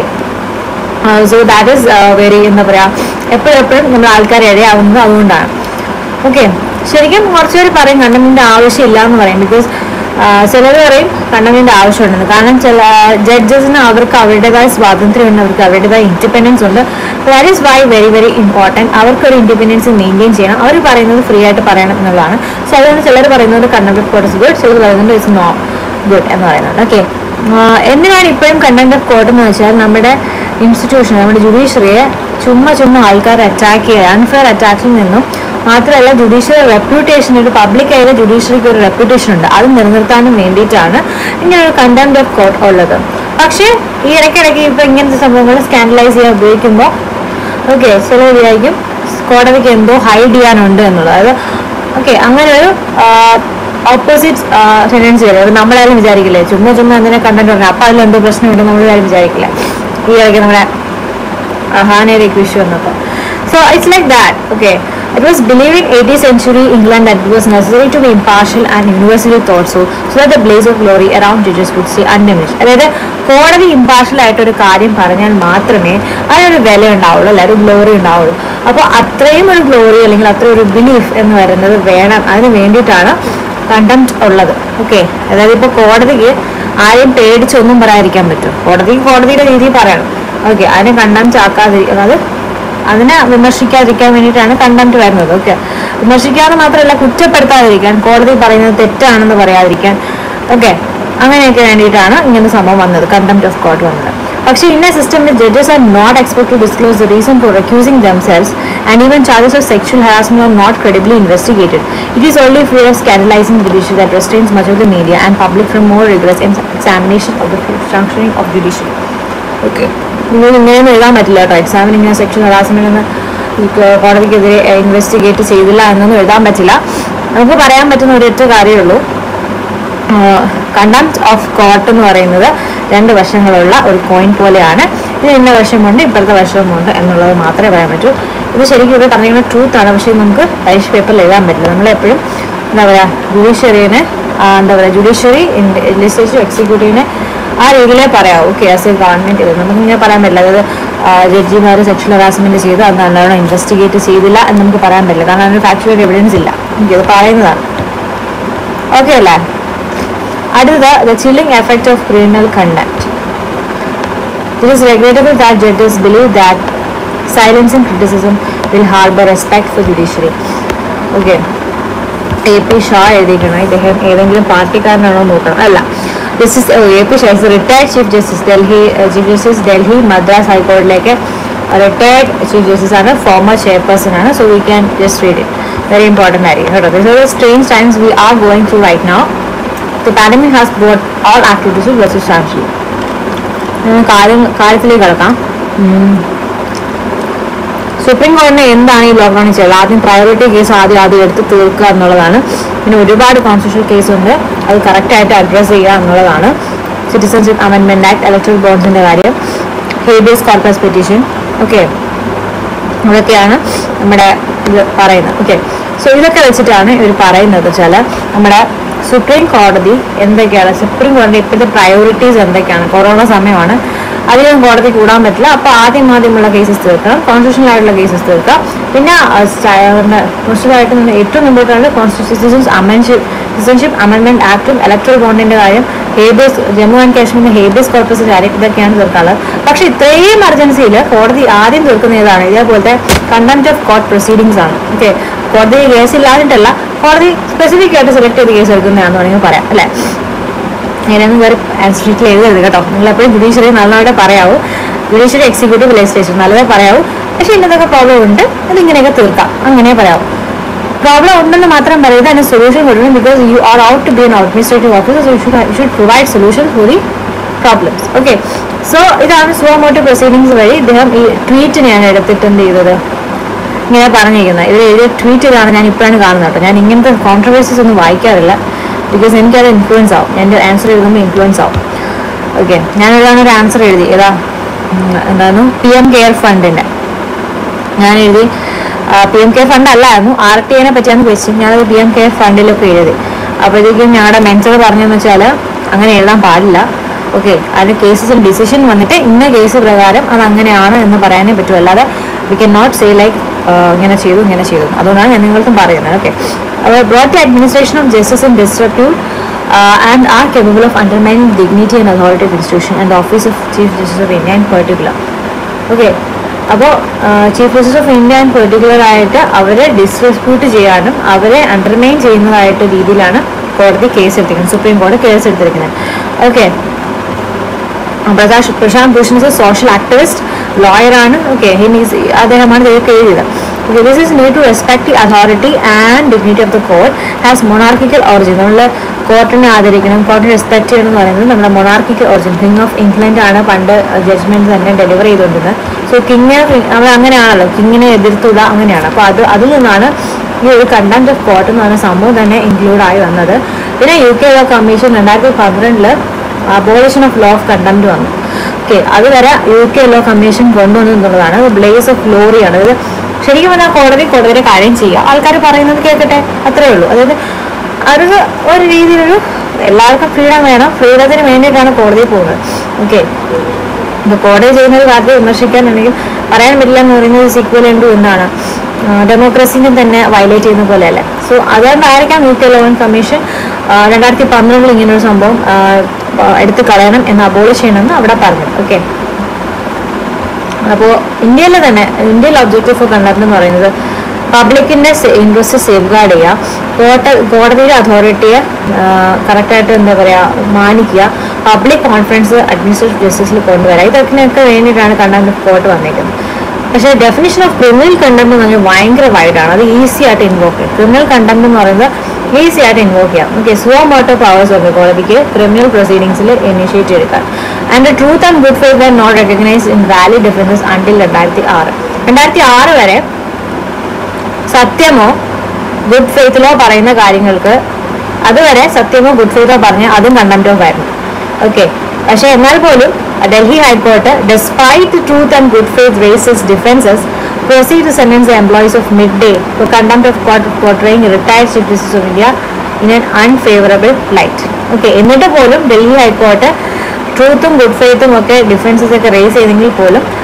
so that is very എന്താ പറയാ എപ്പോഴും എപ്പോഴും നമ്മൾ ആൾക്കാർ ഇടയാവുന്നത് അതുകൊണ്ടാണ് ഓക്കെ ശരിക്കും കുറച്ച് പേര് പറയും കണ്ടമിന്റെ ആവശ്യമില്ല എന്ന് പറയും ബിക്കോസ് ചിലർ പറയും കണ്ടമിന്റെ ആവശ്യമുണ്ടെന്ന് കാരണം ചില ജഡ്ജസിന് അവർക്ക് അവരുടേതായ സ്വാതന്ത്ര്യമുണ്ട് അവർക്ക് അവരുടേതായ ഇൻഡിപെൻഡൻസ് ഉണ്ട് that is why very very important അവർക്കൊരു ഇൻഡിപെൻഡൻസ് മെയിൻറ്റെയിൻ ചെയ്യണം അവർ പറയുന്നത് ഫ്രീ ആയിട്ട് പറയണം എന്നുള്ളതാണ് സോ അതുകൊണ്ട് ചിലർ പറയുന്നത് contempt of court is good ചിലർ പറയുന്നത് ഇറ്റ്സ് നോ ഗുഡ് എന്ന് പറയുന്നത് ഓക്കെ എന്തിനാണ് ഇപ്പോഴും കണ്ടന്റ് ഓഫ് കോർട്ട് എന്ന് വെച്ചാൽ നമ്മുടെ ഇൻസ്റ്റിറ്റ്യൂഷൻ നമ്മുടെ ജുഡീഷ്യറിയെ ചുമ്മാ ചുമ്മാ ആൾക്കാർ അറ്റാക്ക് ചെയ്യുക അൺഫെയർ അറ്റാക്കിൽ നിന്നും മാത്രമല്ല ജുഡീഷ്യറി റെപ്യൂട്ടേഷൻ ഒരു പബ്ലിക് ആയ ജുഡീഷ്യറിക്ക് ഒരു റെപ്യൂട്ടേഷൻ ഉണ്ട് അത് നിലനിർത്താനും വേണ്ടിയിട്ടാണ് ഇങ്ങനെ ഒരു കണ്ടന്റ് ഓഫ് കോർട്ട് ഉള്ളത് പക്ഷേ ഈ ഇടയ്ക്കിടയ്ക്ക് ഇപ്പൊ ഇങ്ങനത്തെ സംഭവങ്ങൾ സ്കാൻഡലൈസ് ചെയ്യാൻ ഉപയോഗിക്കുമ്പോൾ ഓക്കെ ചില വിചാരിക്കും കോടതിക്ക് എന്തോ ഹൈഡ് ചെയ്യാനുണ്ട് എന്നുള്ളത് അതായത് ഓക്കെ അങ്ങനെ ഒരു ഓപ്പോസിറ്റ് ടെൻഡൻസി വരും അത് നമ്മളായാലും വിചാരിക്കില്ലേ ചുമ്മാ ചുമ്മാ എന്തിനെ കണ്ടന്റ് പറഞ്ഞു അപ്പൊ അതിൽ എന്തോ പ്രശ്നമുണ്ട് നമ്മൾ ആരും വിചാരിക്കില്ല ഈ ഇടയ്ക്ക് നമ്മുടെ ഹാനയുടെ ഇഷ്യൂ വന്നപ്പോൾ so it's like that okay it was believe in eighty century England that was necessary to be impartial and university thought so so that the blaze of glory around judges would see undiminished അതായത് കോടതി ഇമ്പാർഷ്യൽ ആയിട്ട് ഒരു കാര്യം പറഞ്ഞാൽ മാത്രമേ അതിനൊരു വില ഉണ്ടാവുള്ളൂ അല്ല ഒരു ഗ്ലോറി ഉണ്ടാവുള്ളൂ അപ്പോൾ അത്രയും ഒരു ഗ്ലോറി അല്ലെങ്കിൽ അത്രയും ഒരു ബിലീഫ് എന്ന് പറയുന്നത് വേണം അതിന് വേണ്ടിയിട്ടാണ് കണ്ടംപ്റ്റ് ഉള്ളത് ഓക്കെ അതായത് ഇപ്പോൾ കോടതിക്ക് ആരെയും പേടിച്ചൊന്നും പറയാതിരിക്കാൻ പറ്റും കോടതിക്ക് കോടതിയുടെ രീതിയിൽ പറയണം ഓക്കെ അതിനെ കണ്ടംപ്റ്റ് ആക്കാതിരിക്കുക അത് അതിനെ വിമർശിക്കാതിരിക്കാൻ വേണ്ടിയിട്ടാണ് കണ്ടംപ്റ്റ് വരുന്നത് ഓക്കെ വിമർശിക്കാതെ മാത്രമല്ല കുറ്റപ്പെടുത്താതിരിക്കാൻ കോടതി പറയുന്നത് തെറ്റാണെന്ന് പറയാതിരിക്കാൻ ഓക്കെ അങ്ങനെയൊക്കെ വേണ്ടിയിട്ടാണ് ഇങ്ങനെ സംഭവം വന്നത് കണ്ടംപ്റ്റ് ഓഫ് കോർട്ട് വന്നത് പക്ഷേ ഇന്ന സിസ്റ്റമിൽ judges are not expect to disclose the reason for accusing themselves and even charges of sexual harassment are not credibly investigated it is only free of scandalising judicial that restrains much of the media and public from more rigorous examination of the functioning of judicial okay നിങ്ങൾ ഇങ്ങനെയൊന്നും എഴുതാൻ പറ്റില്ല കേട്ടോ എക്സാമിന് ഇങ്ങനെ സെക്ഷൻ ഹറാസ്മെന്റ് എന്ന് ഈ കോ- കോടതിക്കെതിരെ ഇൻവെസ്റ്റിഗേറ്റ് ചെയ്തില്ല എന്നൊന്നും എഴുതാൻ പറ്റില്ല നമുക്ക് പറയാൻ പറ്റുന്ന ഒരൊറ്റ കാര്യമേ ഉള്ളൂ കണ്ടംപ്റ്റ് ഓഫ് കോർട്ട് എന്ന് പറയുന്നത് രണ്ട് വശങ്ങളുള്ള ഒരു കോയിൻ പോലെയാണ് ഇത് ഇന്ന വശമുണ്ട് ഇപ്പോഴത്തെ വശവുമുണ്ട് എന്നുള്ളത് മാത്രമേ പറയാൻ പറ്റൂ ഇത് ശരിക്കും ഇവിടെ പറഞ്ഞിരിക്കുന്ന ട്രൂത്ത് ആണ് പക്ഷേ നമുക്ക് പരീക്ഷ പേപ്പറിൽ എഴുതാൻ പറ്റില്ല നമ്മളെപ്പോഴും എന്താ പറയുക ജുഡീഷ്യറിനെ എന്താ പറയുക ജുഡീഷ്യറി ലെജിസ്ലേറ്റീവ് എക്സിക്യൂട്ടീവിനെ ആ രീതിയിലേ പറയാം ഓക്കെ ആസ് എ ഗവൺമെന്റ് ഇത് നമുക്ക് ഇങ്ങനെ പറയാൻ പറ്റില്ല അതായത് ജഡ്ജിമാർ സെക്ഷൽ ഹറാസ്മെന്റ് ചെയ്തു അത് നല്ലോണം ഇൻവെസ്റ്റിഗേറ്റ് ചെയ്തില്ല എന്ന് നമുക്ക് പറയാൻ പറ്റില്ല കാരണം അതിന് ഫാക്ച്വൽ എവിഡൻസ് ഇല്ല എനിക്കത് പറയുന്നതാണ് ഓക്കെ അല്ലേ അടുത്തത് the chilling effect of criminal conduct It is regrettable that judges believe that silencing criticism will harbor respect for judiciary. Okay. A P Shah എഴുതിയിട്ടുണ്ട് ഇദ്ദേഹം ഏതെങ്കിലും പാർട്ടിക്കാരനാണോ നോക്കണം അല്ല this is A P Shah is retired chief justice Delhi chief justice Delhi Madras ഹൈക്കോടതിയിലേക്ക് റിട്ടയർഡ് ചീഫ് ജസ്റ്റിസ് ആണ് ഫോമർ ചെയർപേഴ്സൺ ആണ് so we can just read it very important ആയിരിക്കും കേട്ടോ this strains times we are going through right now the pandemic has brought all activities versus സാംസ്ലി കാര്യം കാര്യത്തിലേക്ക് കിടക്കാം സുപ്രീം കോടതിന് എന്താണ് ഈ ലോക്ക്ഡൌൺ ചെയ്തത് ആദ്യം പ്രയോറിറ്റി കേസ് ആദ്യം ആദ്യം എടുത്ത് തീർക്കുക എന്നുള്ളതാണ് പിന്നെ ഒരുപാട് കോൺസ്റ്റിറ്റ്യൂഷണൽ കേസ് ഉണ്ട് അത് കറക്റ്റായിട്ട് അഡ്രസ്സ് ചെയ്യുക എന്നുള്ളതാണ് സിറ്റിസൺഷിപ്പ് അമെൻമെന്റ് ആക്ട് ഇലക്ട്രൽ ബോൺസിന്റെ കാര്യം ഹേബിയസ് കോർപ്പസ് പെറ്റീഷൻ ഓക്കെ ഇതൊക്കെയാണ് നമ്മുടെ ഇത് പറയുന്നത് ഓക്കെ സോ ഇതൊക്കെ വെച്ചിട്ടാണ് ഇവർ പറയുന്നത് വെച്ചാൽ നമ്മുടെ സുപ്രീം കോടതി എന്തൊക്കെയാണ് സുപ്രീം കോടതി ഇപ്പോഴത്തെ പ്രയോറിറ്റീസ് എന്തൊക്കെയാണ് കൊറോണ സമയമാണ് അധികം കോടതി കൂടാൻ പറ്റില്ല അപ്പോൾ ആദ്യം ആദ്യമുള്ള കേസസ് തീർക്കണം കോൺസ്റ്റിറ്റ്യൂഷണൽ ആയിട്ടുള്ള കേസസ് തീർക്കാം പിന്നെ കോൺസ്റ്റിറ്റ്യൂഷനായിട്ട് നിന്ന് ഏറ്റവും ഇമ്പോർട്ടൻ്റ് കോൺസ്റ്റിറ്റ്യൂഷൻസ് അമെൻഷിപ്പ് സിറ്റിസൺഷിപ്പ് അമെൻമെന്റ് ആക്ടും ഇലക്ട്രൽ ബോണ്ടിന്റെ കാര്യം ഹേബിയസ് ജമ്മു ആൻഡ് കാശ്മീരിന്റെ ഹേബിയസ് കോർപ്പസ് കാര്യം ഇതൊക്കെയാണ് തീർക്കാനുള്ളത് പക്ഷെ ഇത്രയും എമർജൻസിയിൽ കോടതി ആദ്യം തീർക്കുന്ന ഏതാണ് ഇതേപോലത്തെ കണ്ടംപ്റ്റ് ഓഫ് കോർട്ട് പ്രൊസീഡിങ്സ് ആണ് ഓക്കെ കോടതി കേസ് ഇല്ലാതിട്ടല്ല കോടതി സ്പെസിഫിക് ആയിട്ട് സെലക്ട് ചെയ്ത് കേസ് എടുക്കുന്നതാണെന്ന് വേണമെങ്കിൽ പറയാം അല്ലേ അങ്ങനെയൊന്നും വേറെ ആൻസറിറ്റിൽ എഴുതരുത് കേട്ടോ നിങ്ങൾ എപ്പോഴും ജുഡീഷ്യറി നല്ലതായിട്ട് പറയാവൂ ജുഡീഷ്യറി എക്സിക്യൂട്ടീവ് ലെജിസ്ലേഷൻ നല്ലതേ പറയാവൂ പക്ഷെ ഇന്നതൊക്കെ പ്രോബ്ലം ഉണ്ട് അത് ഇങ്ങനെയൊക്കെ തീർക്കാം അങ്ങനെ പറയാവൂ പ്രോബ്ലം ഉണ്ടെന്ന് മാത്രം പറയരുത് അതിന് സൊല്യൂഷൻ കൊടുക്കണം because you are out to be an administrative officer so you should provide solution for the problems okay so ഇതാണ് സ്ലോ മോട്ടർ പ്രൊസീഡിങ്സ് വഴി ഇദ്ദേഹം ഈ ട്വീറ്റിനെയാണ് എടുത്തിട്ട് എന്ത് ചെയ്തത് ഇങ്ങനെ പറഞ്ഞിരിക്കുന്നത് ഇവർ എഴുതിയ ട്വീറ്റ് ഇതാണ് ഞാൻ ഇപ്പോഴാണ് കാണുന്നത് കേട്ടോ ഞാൻ ഇങ്ങനത്തെ കോൺട്രവേഴ്സീസ് ഒന്നും വായിക്കാറില്ല ബിക്കോസ് എനിക്കത് ഇൻഫ്ലുവൻസ് ആവും എൻ്റെ ആൻസർ എഴുതുമ്പോൾ ഇൻഫ്ലുവൻസ് ആവും ഓക്കെ ഞാനിതാണ് ഒരു ആൻസർ എഴുതി ഏതാ ഉം, എന്തായിരുന്നു പി എം കെയർ ഫണ്ടിൻ്റെ ഞാൻ എഴുതി പി എം കെയർ ഫണ്ട് അല്ലായിരുന്നു ആർ ടി ഐനെ പറ്റിയാണ് ക്വസ്റ്റ്യൻ ഞാനത് പി എം കെയർ ഫണ്ടിലൊക്കെ എഴുതി അപ്പോഴത്തേക്കും ഞങ്ങളുടെ മെൻസർ പറഞ്ഞതെന്ന് വെച്ചാൽ അങ്ങനെ എഴുതാൻ പാടില്ല ഓക്കെ അതിന് കേസസ് ഡിസിഷൻ വന്നിട്ട് ഇന്ന കേസ് പ്രകാരം അത് അങ്ങനെയാണ് എന്ന് പറയാനേ പറ്റൂ അല്ലാതെ we can not say like ഇങ്ങനെ ചെയ്തു ഇങ്ങനെ ചെയ്തു അതുകൊണ്ടാണ് ഞാൻ നിങ്ങൾക്കും പറയുന്നത് ഓക്കെ അപ്പോൾ brought administration of justice in destructive and are capable of undermining dignity and authority of institution and office of chief justice of India in particular okay അപ്പോൾ chief justice of India and particular ആയിട്ട് അവരെ ഡിസ്ട്രിബ്യൂട്ട് ചെയ്യാനും അവരെ അണ്ടർമൈൻ ചെയ്യുന്നതായിട്ട് രീതിയിലാണ് കോടതി കേസ് എടുത്തിരിക്കുന്നത് സുപ്രീം കോടതി കേസ് എടുത്തിരിക്കുന്നത് okay Prakash Prashant Bhushan is social activist lawyer ആണ് ഓക്കെ ഹിമീസ് അദ്ദേഹമാണ് ഇതൊക്കെ എഴുതിയത് Okay, this is made to respect the authority and dignity of the court has monarchical origin നമ്മൾ കോർട്ടിനെ ആദരിക്കണം കോർട്ടിനെ റെസ്പെക്ട് ചെയ്യണം എന്ന് പറയുന്നത് നമ്മുടെ monarchical origin king of England ആണ് പണ്ട് ജഡ്ജ്മെന്റ് തന്നെ ഡെലിവർ ചെയ്തുകൊണ്ടിരുന്നത് സോ കിങ് നമ്മൾ അങ്ങനെയാണല്ലോ കിങ്ങിനെ എതിർത്തുക അങ്ങനെയാണ് അപ്പോൾ അത് അതിൽ നിന്നാണ് ഈ ഒരു കണ്ടന്റ് ഓഫ് കോർട്ട് എന്ന് പറയുന്ന സംഭവം തന്നെ ഇൻക്ലൂഡ് ആയി വന്നത് പിന്നെ യു കെ ലോ കമ്മീഷൻ രണ്ടായിരത്തി പന്ത്രണ്ടില് abolition of law of contempt വന്നു ഓക്കെ അതുവരെ യു കെ ലോ കമ്മീഷൻ കൊണ്ടുവന്നു എന്നുള്ളതാണ് ബ്ലേസ് ഓഫ് ഗ്ലോറിയാണ് അതായത് ശരിക്കും പറഞ്ഞാൽ കോടതി കോടതിയുടെ കാര്യം ചെയ്യുക ആൾക്കാർ പറയുന്നത് കേൾക്കട്ടെ അത്രേ ഉള്ളൂ അതായത് അതൊരു ഒരു രീതിയിലൊരു എല്ലാവർക്കും ഫ്രീഡം വേണം ഫ്രീഡത്തിന് വേണ്ടിയിട്ടാണ് കോടതിയിൽ പോകുന്നത് ഓക്കെ ഇപ്പോൾ കോടതി ചെയ്യുന്ന ഒരു കാര്യത്തെ വിമർശിക്കാനുണ്ടെങ്കിൽ പറയാൻ പറ്റില്ല എന്ന് പറയുന്നത് സിക്വൽ ഉണ്ടു എന്നാണ് ഡെമോക്രസിനെ തന്നെ വയലേറ്റ് ചെയ്യുന്ന പോലെയല്ലേ സോ അതുകൊണ്ടായിരിക്കാം യു കെ ലോൺ കമ്മീഷൻ രണ്ടായിരത്തി പന്ത്രണ്ടിൽ ഇങ്ങനൊരു സംഭവം ആ, ആ, എടുത്ത് കളയണം എന്ന് അബോളിഷ് ചെയ്യണമെന്ന് അവിടെ പറഞ്ഞു ഓക്കെ അപ്പോൾ ഇന്ത്യയിൽ തന്നെ ഇന്ത്യയിൽ ഒബ്ജക്റ്റീവ് ഫോർ കണ്ടക്ട് എന്ന് പറയുന്നത് പബ്ലിക്കിന്റെ ഇൻട്രസ്റ്റ് സേഫ് ഗാർഡ് ചെയ്യുക കോട്ട കോടതിയുടെ അതോറിറ്റിയെ കറക്റ്റായിട്ട് എന്താ പറയുക മാനിക്കുക പബ്ലിക് കോൺഫിഡൻസ് അഡ്മിനിസ്ട്രേറ്റീവ് ജസ്റ്റിസിൽ കൊണ്ടുവരിക ഇതൊക്കെ വേണ്ടിയിട്ടാണ് കണ്ടക്ട് കോർട്ട് വന്നിരിക്കുന്നത് പക്ഷേ ഡെഫിനിഷൻ ഓഫ് ക്രിമിനൽ കണ്ടംപ്റ്റ് എന്ന് പറഞ്ഞാൽ ഭയങ്കര വൈഡാണ് അത് ഈസി ആയിട്ട് ഇൻവോക്ക് ചെയ്യും ക്രിമിനൽ കണ്ടംപ്റ്റ് എന്ന് പറയുന്നത് ഈസി ആയിട്ട് ഇൻവോക്ക് ചെയ്യാം ഓക്കെ സോ മോട്ടോ പവേഴ്സ് ഉണ്ട് കോടതിക്ക് ക്രിമിനൽ പ്രൊസീഡിംഗ്സിൽ ഇനിഷ്യേറ്റ് എടുക്കാൻ and truth and good faith are not recognise in valid differences until രണ്ടായിരത്തി ആറ് രണ്ടായിരത്തി ആറ് വരെ സത്യമോ ഗുഡ് ഫെയ്ത്തിലോ പറയുന്ന കാര്യങ്ങൾക്ക് അതുവരെ സത്യമോ ഗുഡ് ഫെയ്ത്തോ പറഞ്ഞ് അതും കണ്ടംപ്റ്റ് ഓഫ് ആയിരുന്നു ഓക്കെ പക്ഷെ എന്നാൽ പോലും Delhi high court despite truth and good faith raises defences proceed to sentence employees of Mid Day for contempt of court portraying retired chief justice of India in an unfavourable light okay എന്നിട്ട് പോലും ഡൽഹി ഹൈക്കോർട്ട് ട്രൂത്തും ഗുഡ് ഫെയ്ത്തും ഒക്കെ ഡിഫറൻസസ് ഒക്കെ റേസ് ചെയ്തെങ്കിൽ പോലും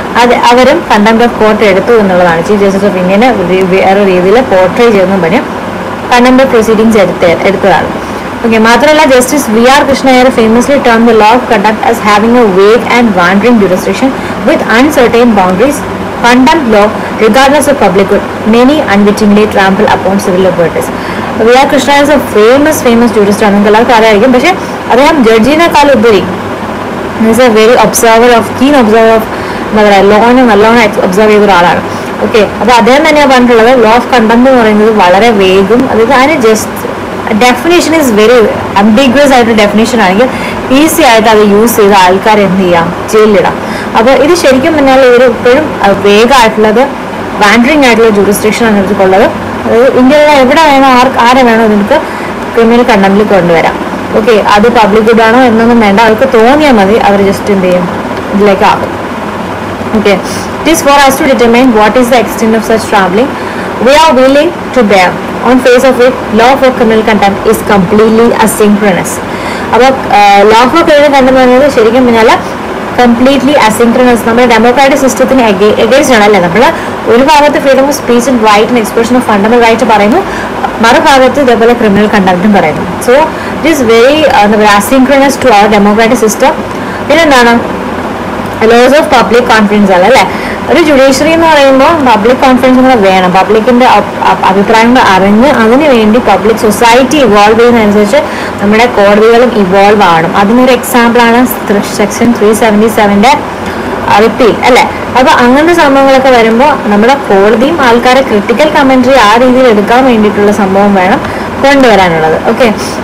അത് അവരും കണ്ടംപ്റ്റ് ഓഫ് കോർട്ട് എടുത്തു എന്നുള്ളതാണ് ചീഫ് ജസ്റ്റിസ് ഓഫ് ഇന്ത്യനെ വേറെ രീതിയിൽ പോർട്രേ ചെയ്യുന്ന പണി കണ്ടംപ്റ്റ് ഓഫ് പ്രൊസീഡിങ്സ് എടുത്ത എടുത്തതാണ് ഓക്കെ മാത്രമല്ല justice V R Krishna Iyer famously turn the law of conduct as having a vague and wandering jurisdiction with uncertain boundaries contempt law regardless of public good many unwittingly trample upon civil liberties V R Krishna is a famous famous jurist ആണ് നിങ്ങൾക്ക് എല്ലാവർക്കും അറിയായിരിക്കും പക്ഷേ അദ്ദേഹം ജഡ്ജിനേക്കാൾ ഉപരി is a very observer of keen observer of എന്താ പറയുക ലോനെ നല്ലോണം ഒബ്സർവ് ചെയ്ത ഒരാളാണ് ഓക്കെ അപ്പോൾ അദ്ദേഹം തന്നെയാണ് പറഞ്ഞിട്ടുള്ളത് ലോ ഓഫ് കണ്ടന്റ് എന്ന് പറയുന്നത് വളരെ വേഗം അതായത് അതിന് just definition is very ambiguous ആയിട്ട് ഡെഫിനേഷൻ ആണെങ്കിൽ ഈസി ആയിട്ട് അത് യൂസ് ചെയ്ത് ആൾക്കാർ എന്ത് ചെയ്യാം ജയിലിലിടാം അപ്പോൾ ഇത് ശരിക്കും പറഞ്ഞാൽ ഇവർ ഇപ്പോഴും വേഗമായിട്ടുള്ളത് വാൻഡറിങ് ആയിട്ടുള്ള ജൂറിസ്ട്രിക്ഷൻ ആണ് ഇവർക്കുള്ളത് അതായത് ഇന്ത്യയിലെ എവിടെ വേണോ ആർ ആരെ വേണോ നിങ്ങൾക്ക് ക്രിമിനൽ കണ്ടംപ്റ്റിൽ കൊണ്ടുവരാം ഓക്കെ അത് പബ്ലിക് ഗുഡ് ആണോ എന്നൊന്നും വേണ്ട അവർക്ക് തോന്നിയാൽ മതി അവർ ജസ്റ്റ് എന്ത് ചെയ്യും ഇതിലേക്ക് ആകും Okay. It is for us to determine what is the extent of such traveling we are willing to bear. On face of it, law for criminal contempt is completely asynchronous. അപ്പോൾ ലോ ഫോർ ക്രിമിനൽ കണ്ടം പറയുന്നത് ശരിക്കും പറഞ്ഞാൽ കംപ്ലീറ്റ്ലി അസിൻക്രണസ് നമ്മുടെ ഡെമോക്രാറ്റിക് സിസ്റ്റത്തിന് എഗേൻസ്റ്റ് ആണ് അല്ലേ നമ്മൾ ഒരു ഭാഗത്ത് freedom of speech and right and expression of fundamental right പറയുന്നു മറുഭാഗത്ത് ഇതേപോലെ ക്രിമിനൽ കണ്ടക്റ്റും പറയുന്നു സോ ഇറ്റ് ഈസ് വെരി എന്താ പറയുക asynchronous to our democratic system പിന്നെന്താണ് ലോസ് ഓഫ് പബ്ലിക് കോൺഫിഡൻസ് ആണ് അല്ലേ ഒരു ജുഡീഷ്യറി എന്ന് പറയുമ്പോൾ പബ്ലിക് കോൺഫിഡൻസ് കൂടെ വേണം പബ്ലിക്കിന്റെ അഭിപ്രായങ്ങൾ അറിഞ്ഞ് അതിനു വേണ്ടി പബ്ലിക് സൊസൈറ്റി ഇവോൾവ് ചെയ്യുന്നതനുസരിച്ച് നമ്മുടെ കോടതികളും ഇവോൾവ് ആവണം അതിനൊരു എക്സാമ്പിൾ ആണ് സെക്ഷൻ ത്രീ സെവൻറ്റി സെവൻ്റെ റിപ്പീൽ അല്ലേ അപ്പൊ അങ്ങനത്തെ സംഭവങ്ങളൊക്കെ വരുമ്പോൾ നമ്മുടെ കോടതിയും ആൾക്കാരെ ക്രിട്ടിക്കൽ കമന്ററി ആ രീതിയിൽ എടുക്കാൻ വേണ്ടിയിട്ടുള്ള സംഭവം വേണം കൊണ്ടുവരാനുള്ളത് ഓക്കെ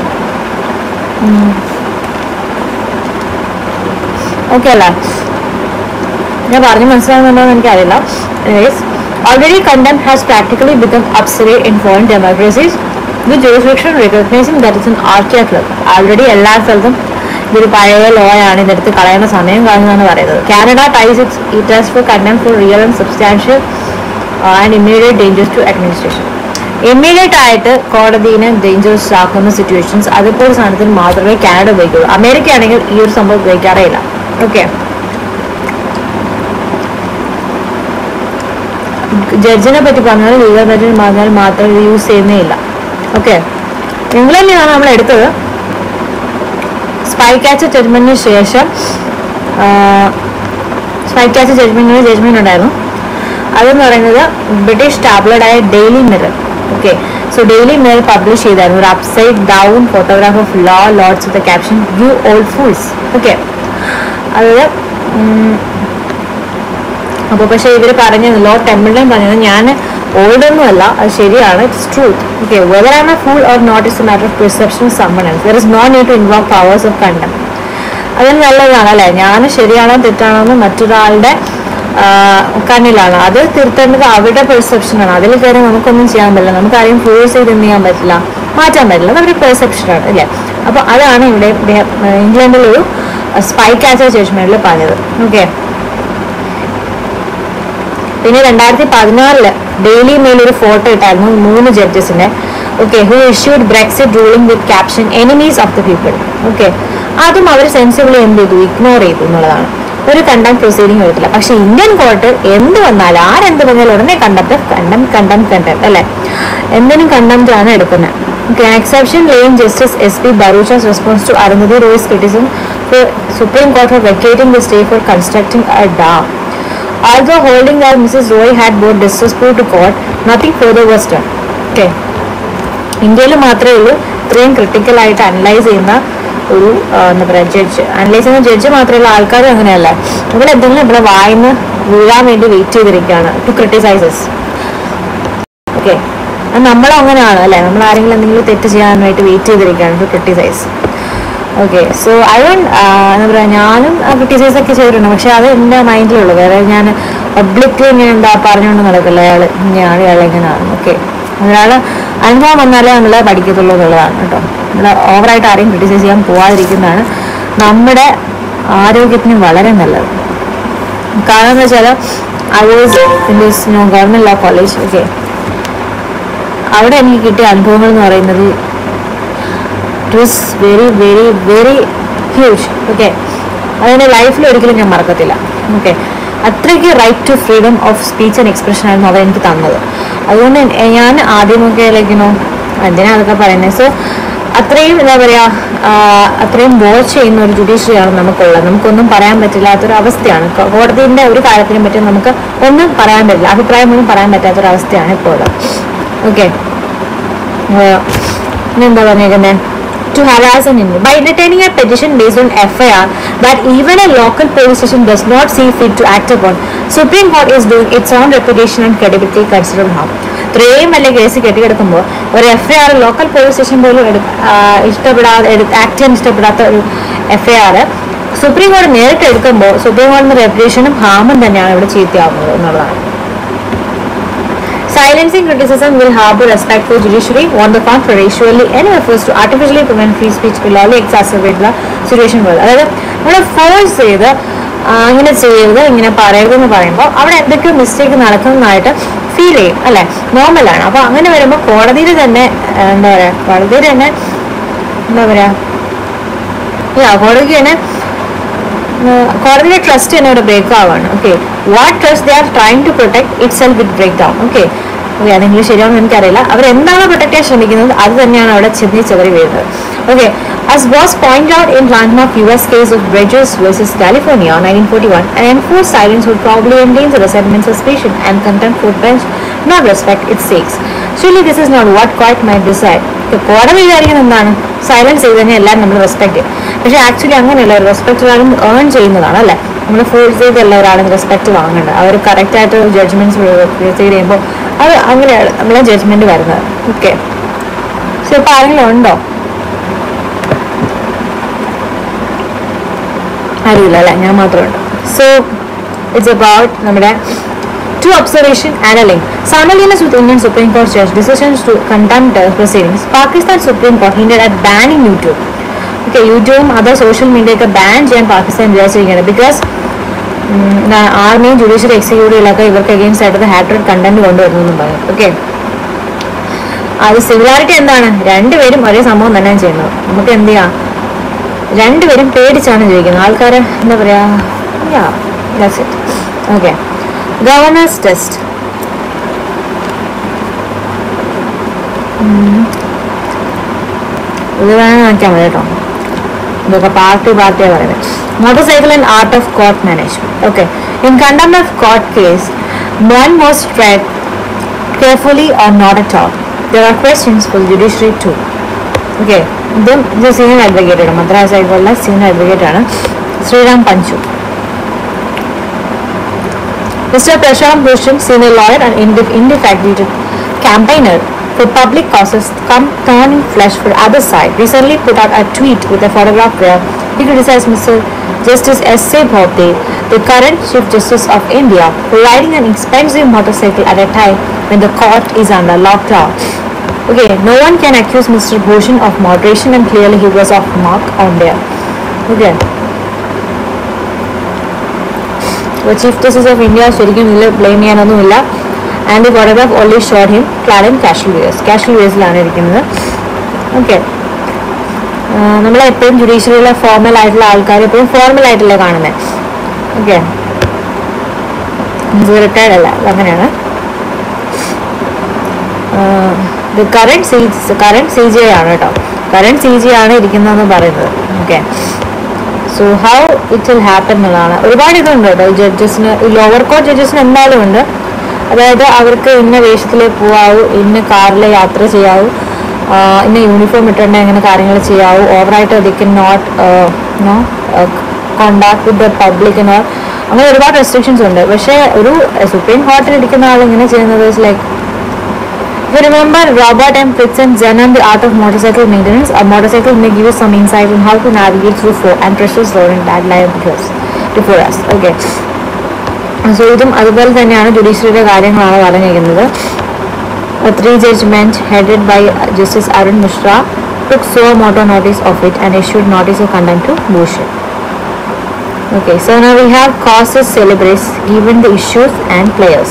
ഓക്കെ അല്ലേ ഞാൻ പറഞ്ഞു മനസ്സിലാകുന്നുണ്ടോ എന്ന് എനിക്കറിയില്ല anyways already contempt has practically become obsolete in foreign democracies with jurisdiction recognising that is an ആർട്ടി ക്ലബ് ആൾറെഡി എല്ലാ സ്ഥലത്തും ഇതൊരു പഴയ ലോ ആണ് ഇതെടുത്ത് കളയേണ്ട സമയം കാണുന്നതാണ് പറയുന്നത് Canada ties it's it has for contempt for real and substantial and immediate dangers to administration immediate ആയിട്ട് കോടതിനെ ഡേഞ്ചേഴ്സ് ആക്കുന്ന സിറ്റുവേഷൻസ് അതുപോലെ സാധനത്തിന് മാത്രമേ കാനഡ ഉപയോഗിക്കുള്ളൂ അമേരിക്ക ആണെങ്കിൽ ഈ ഒരു സംഭവം ഉപയോഗിക്കാറേ ഇല്ല ഓക്കെ ജഡ്ജിനെ പറ്റി പറഞ്ഞാൽ ലീഗൽ പറ്റി പറഞ്ഞാൽ മാത്രം ഇത് യൂസ് ചെയ്യുന്നേ ഇല്ല ഓക്കെ ഇംഗ്ലണ്ടിലാണ് നമ്മൾ എടുത്തത് സ്പൈ ക്യാച്ച് ജഡ്ജ്മെന്റിന് ശേഷം സ്പൈ ക്യാച്ച് ജഡ്ജ്മെന്റിന് ജഡ്ജ്മെന്റ് ഉണ്ടായിരുന്നു അതെന്ന് പറയുന്നത് ബ്രിട്ടീഷ് ടാബ്ലഡായ Daily Mirror okay so Daily Mirror publish ചെയ്തായിരുന്നു ഒരു upside down photograph of law lords with caption you all fools okay അതായത് അപ്പോൾ പക്ഷേ ഇവർ പറഞ്ഞത് ലോ ടെമ്പിളിലും പറഞ്ഞത് ഞാൻ ഓൾഡൊന്നുമല്ല അത് ശരിയാണ് it's truth okay whether I am a fool or not is a matter of perception someone else there is no need to involve powers of contempt അതിന് നല്ലതാണ് അല്ലേ ഞാൻ ശരിയാണോ തെറ്റാണോ എന്ന് മറ്റൊരാളുടെ കണ്ണിലാണ് അത് തിരുത്തേണ്ടത് അവരുടെ പെർസെപ്ഷനാണ് അതിൽ കയറി നമുക്കൊന്നും ചെയ്യാൻ പറ്റില്ല നമുക്ക് ആരെയും ഫോഴ്സ് ചെയ്ത് എന്ത് ചെയ്യാൻ പറ്റില്ല മാറ്റാൻ പറ്റില്ല അത് അവരുടെ പെർസെപ്ഷനാണ് അല്ലേ അപ്പോൾ അതാണ് ഇവിടെ ഇംഗ്ലണ്ടിലൊരു സ്പൈ കാച്ചർ ജഡ്ജ്മെന്റിൽ പറഞ്ഞത് ഓക്കെ പിന്നെ രണ്ടായിരത്തി പതിനാറില് ഡെയിലി മെയിൽ ഒരു ഫോട്ടോ ഇട്ടായിരുന്നു മൂന്ന് ജഡ്ജസിന്റെ okay who issued Brexit ruling with caption enemies of the people okay അതും അവർ സെൻസിബിളി എന്ത് ചെയ്തു ഇഗ്നോർ ചെയ്തു എന്നുള്ളതാണ് ഒരു കണ്ടം പ്രൊസീഡിംഗ് എടുത്തില്ല പക്ഷെ ഇന്ത്യൻ കോർട്ട് എന്ത് വന്നാലും ആരെന്ത് വന്നാലും ഉടനെ കണ്ടത്ത് കണ്ടം കണ്ടം കണ്ടം അല്ലെ എന്തിനും കണ്ടംറ്റ് ആണ് എടുക്കുന്നത് Okay, an exception laying Justice S.P. Barucha's response to Arundhati Roy's criticism for Supreme Court for vacating the stay for constructing a dam. Although holding that Mrs. Roy had brought disrespect to court, nothing further was done. Okay. ഇന്ത്യയിൽ മാത്രമേ ഉള്ളൂ ഇത്രയും ക്രിട്ടിക്കൽ ആയിട്ട് അനലൈസ് ചെയ്യുന്ന ഒരു ആ, എന്താ പറയുക ജഡ്ജ് അനലൈസ് ചെയ്യുന്ന ജഡ്ജ് മാത്രമല്ല ആൾക്കാരും അങ്ങനെയല്ല ഇവിടെ എന്തെങ്കിലും ഇവിടെ വായിന്ന് വീഴാൻ വേണ്ടി വെയിറ്റ് ചെയ്തിരിക്കുകയാണ് ടു ക്രിട്ടിസൈസസ് ഓക്കെ നമ്മളും അങ്ങനെയാണ് അല്ലേ നമ്മൾ ആരെങ്കിലും എന്തെങ്കിലും തെറ്റ് ചെയ്യാനായിട്ട് വെയിറ്റ് ചെയ്തിരിക്കുകയാണ് to criticise okay so I don't എന്താ പറയുക ഞാനും ക്രിട്ടിസൈസ് ഒക്കെ ചെയ്തിട്ടുണ്ട് പക്ഷെ അത് എൻ്റെ മൈൻഡിലുള്ളൂ വേറെ ഞാൻ പബ്ലിക്കലി ഇങ്ങനെ എന്താ പറഞ്ഞുകൊണ്ട് നടക്കില്ല അയാൾ ഇങ്ങനെയാണ് ഇയാൾ എങ്ങനെയാണ് ഓക്കെ ഒരാൾ അനുഭവം വന്നാലേ നമ്മൾ പഠിക്കത്തുള്ളൂ എന്നുള്ളതാണ് കേട്ടോ നമ്മൾ ഓവറായിട്ട് ആരെയും ക്രിട്ടിസൈസ് ചെയ്യാൻ പോവാതിരിക്കുന്നതാണ് നമ്മുടെ ആരോഗ്യത്തിന് വളരെ നല്ലത് കാരണം എന്ന് വെച്ചാൽ I was in this no government law college okay അവിടെ എനിക്ക് കിട്ടിയ അനുഭവങ്ങൾ എന്ന് പറയുന്നത് it was very very very huge okay അതെൻ്റെ ലൈഫിൽ ഒരിക്കലും ഞാൻ മറക്കത്തില്ല ഓക്കെ അത്രയ്ക്ക് right to freedom of speech and expression ആയിരുന്നു അവർ എനിക്ക് തന്നത് അതുകൊണ്ട് എ- ഞാൻ ആദ്യമൊക്കെ ലൈക്കിനോ എന്തിനാ അതൊക്കെ പറയുന്നത് സോ അത്രയും എന്താ പറയാ ആ, അത്രയും വാച്ച് ചെയ്യുന്ന ഒരു ജുഡീഷ്യറിയാണ് നമുക്കുള്ളത് നമുക്കൊന്നും പറയാൻ പറ്റില്ലാത്തൊരു അവസ്ഥയാണ് കോ- കോടതിന്റെ ഒരു കാര്യത്തിനെ പറ്റി നമുക്ക് ഒന്നും പറയാൻ പറ്റില്ല അഭിപ്രായം ഒന്നും പറയാൻ പറ്റാത്തൊരു അവസ്ഥയാണ് ഇപ്പോൾ ഉള്ളത് ഓക്കെ എന്താ പറഞ്ഞേക്കുന്നത് to harass an Indian by entertaining a petition based on FIR that even a local police station does not see fit to act upon. Supreme Court is doing its own reputation and credibility considerable harm. ഇത്രയും വലിയ കേസ് കെട്ടിക്കിടക്കുമ്പോൾ ഒരു F I R local police station പോലും എടു ആ, ഇഷ്ടപ്പെടാതെ ആക്ട് ചെയ്യാൻ ഇഷ്ടപ്പെടാത്ത ഒരു എഫ് ഐ ആർ സുപ്രീം കോടതി നേരിട്ട് എടുക്കുമ്പോൾ സുപ്രീം കോടതിയുടെ റെപ്യൂട്ടേഷനും ഹാമും തന്നെയാണ് ഇവിടെ ചീത്തയാവുന്നത് എന്നുള്ളതാണ് Silencing criticism will harbor respect for judiciary. On the contrary, surely any efforts to artificially prevent free speech will only exacerbate the situation further. അതായത് നമ്മളെ ഫോഴ്സ് ചെയ്ത് ആ, ഇങ്ങനെ ചെയ്യരുത് ഇങ്ങനെ പറയരുത് എന്ന് പറയുമ്പോൾ അവിടെ എന്തൊക്കെയോ മിസ്റ്റേക്ക് നടക്കുന്നതായിട്ട് ഫീൽ ചെയ്യും അല്ലെ നോർമലാണ് അപ്പോൾ അങ്ങനെ വരുമ്പോൾ കോടതിയിൽ തന്നെ ആ, എന്താ പറയാ കോടതിയിൽ തന്നെ എന്താ പറയാ യാ കോടതിക്ക് തന്നെ കോടതിയുടെ ട്രസ്റ്റ് തന്നെ ഇവിടെ ബ്രേക്ക് ആവാണ് okay what trust they are trying to protect itself with break down okay okay അത് ഇംഗ്ലീഷ് ശരിയാണെന്ന് എനിക്കറിയില്ല അവർ എന്താണോ പ്രൊട്ടക്ട് ചെയ്യാൻ ശ്രമിക്കുന്നത് അത് തന്നെയാണ് അവിടെ ചെന്നി ചെതറി വീഴുന്നത് okay as was pointed out in landmark US case of Bridges versus California 1941, an enforced silence would probably endanger the sentiment suspicion and contempt would bench not respect its sakes. Surely this is not what court might decide. ഇപ്പൊ കോടതി വിചാരിക്കുന്നത് എന്താണ് സൈലൻസ് ചെയ്ത് തന്നെ എല്ലാം നമ്മൾ റെസ്പെക്ട് ചെയ്യും പക്ഷെ ആക്ച്വലി അങ്ങനെയല്ല റെസ്പെക്ട് ഒരാളും ഏൺ ചെയ്യുന്നതാണ് അല്ലേ നമ്മൾ ഫോഴ്സ് ചെയ്തല്ല ഒരാളും റെസ്പെക്ട് വാങ്ങേണ്ടത് അവർ കറക്റ്റ് ആയിട്ട് ജഡ്ജ്മെന്റ്സ് റിസീവ് ചെയ്യുമ്പോൾ അത് അങ്ങനെയാണ് നമ്മളെ ജഡ്ജ്മെന്റ് വരുന്നത് ഓക്കെ സോ ഇപ്പൊ ആരെങ്കിലും ഉണ്ടോ അറിയില്ല അല്ലേ ഞാൻ മാത്രമുണ്ട് സോ ഇറ്റ്സ് അബൌട്ട് നമ്മുടെ two observation and a link simultaneous with Indian Supreme Court judge decisions to contempt uh, proceedings, Pakistan Supreme Court hinted at banning YouTube. Okay യൂട്യൂബും അതർ സോഷ്യൽ മീഡിയ ഒക്കെ ബാൻ ചെയ്യാൻ പാകിസ്ഥാൻ വിചാരിച്ചിരിക്കുകയാണ് ബിക്കോസ് ആർമിയും ജുഡീഷ്യറി എക്സിക്യൂട്ടീവിലൊക്കെ ഇവർക്ക് അഗെയിൻസ്റ്റ് ആയിട്ട് ഹാട്രഡ് കണ്ടന്റ് കൊണ്ടുവരുന്നു പറയും ഓക്കെ അത് സിമിലാരിറ്റി എന്താണ് രണ്ടുപേരും ഒരേ സംഭവം തന്നെയാണ് ചെയ്യുന്നത് നമുക്ക് എന്ത് ചെയ്യാം രണ്ടുപേരും പേടിച്ചാണ് ജീവിക്കുന്നത് ആൾക്കാർ എന്താ പറയാ that's it okay governors test ഇത് വേണം നോക്കിയാൽ മതി കേട്ടോ ഇതൊക്കെ പാർട്ടി പാർട്ടിയാണ് പറയുന്നത് motorcycle and art of court management okay in contempt of court case one most tread carefully or not at all there are questions for judiciary too okay ഇതും ഇത് സീനിയർ അഡ്വക്കേറ്റ് ആണ് മദ്രാസ് ഹൈക്കോടതിയിലെ സീനിയർ അഡ്വക്കേറ്റ് ആണ് Sriram Panchu Mr. Prashant Bhushan, senior lawyer and indif- indefatigable campaigner for public causes, come turning flesh for other side, recently put out a tweet with a photograph where he criticized Mr. Justice S.A. Bhopde, the current Chief Justice of India, for riding an expensive motorcycle at a time when the court is under lockdown. Okay, no one can accuse Mr. Bhushan of moderation and clearly he was off mark on there. Okay. അപ്പോൾ ചീഫ് ജസ്റ്റിസ് ഓഫ് ഇന്ത്യ ശരിക്കും ഇതിൽ ബ്ലെയിം ചെയ്യാനൊന്നുമില്ല and the photograph only short him clad in casual wears casual വേഴ്സിലാണ് ഇരിക്കുന്നത് ഓക്കെ നമ്മളെപ്പോഴും ജുഡീഷ്യറിയിലെ ഫോർമൽ ആയിട്ടുള്ള ആൾക്കാർ എപ്പോഴും ഫോർമൽ ആയിട്ടല്ലേ കാണുന്നത് ഓക്കെ റിട്ടയർഡ് അല്ല അങ്ങനെയാണ് current C current C G I ആണ് കേട്ടോ കറണ്ട് സി ജി ആണ് ഇരിക്കുന്നതെന്ന് പറയുന്നത് okay so how it will happen എന്നുള്ളതാണ് ഒരുപാട് ഇതുണ്ട് കേട്ടോ ജഡ്ജസിന് ലോവർ കോർട്ട് ജഡ്ജസിന് എന്തായാലും ഉണ്ട് അതായത് അവർക്ക് ഇന്ന വേഷത്തിൽ പോവാവൂ ഇന്ന കാറിൽ യാത്ര ചെയ്യാവൂ ആഹ് ഇന്ന യൂണിഫോം ഇട്ടുണ്ടെങ്കിൽ അങ്ങനെ കാര്യങ്ങൾ ചെയ്യാവൂ ഓവറായിട്ട് the can not no contact with the public എന്നോ അങ്ങനെ ഒരുപാട് റെസ്ട്രിക്ഷൻസ് ഉണ്ട് പക്ഷേ ഒരു സുപ്രീം കോർട്ടിൽ ഇരിക്കുന്ന ആൾ ഇങ്ങനെ ചെയ്യുന്നത് like If you remember Robert M. Fritzen Zen and the Art of Motorcycle Maintenance, a motorcycle may give you some insight on how to navigate through four and precious road in bad life before, before us. Okay. So ഇതും അതുപോലെ തന്നെയാണ് ജുഡീഷ്യറിയുടെ കാര്യങ്ങളാണ് പറഞ്ഞിരിക്കുന്നത് three judgment headed by justice Arun Mishra took so motor notice of it and issued notice of contempt to Bhushan. Okay, so now we have causes celebrates given the issues and players.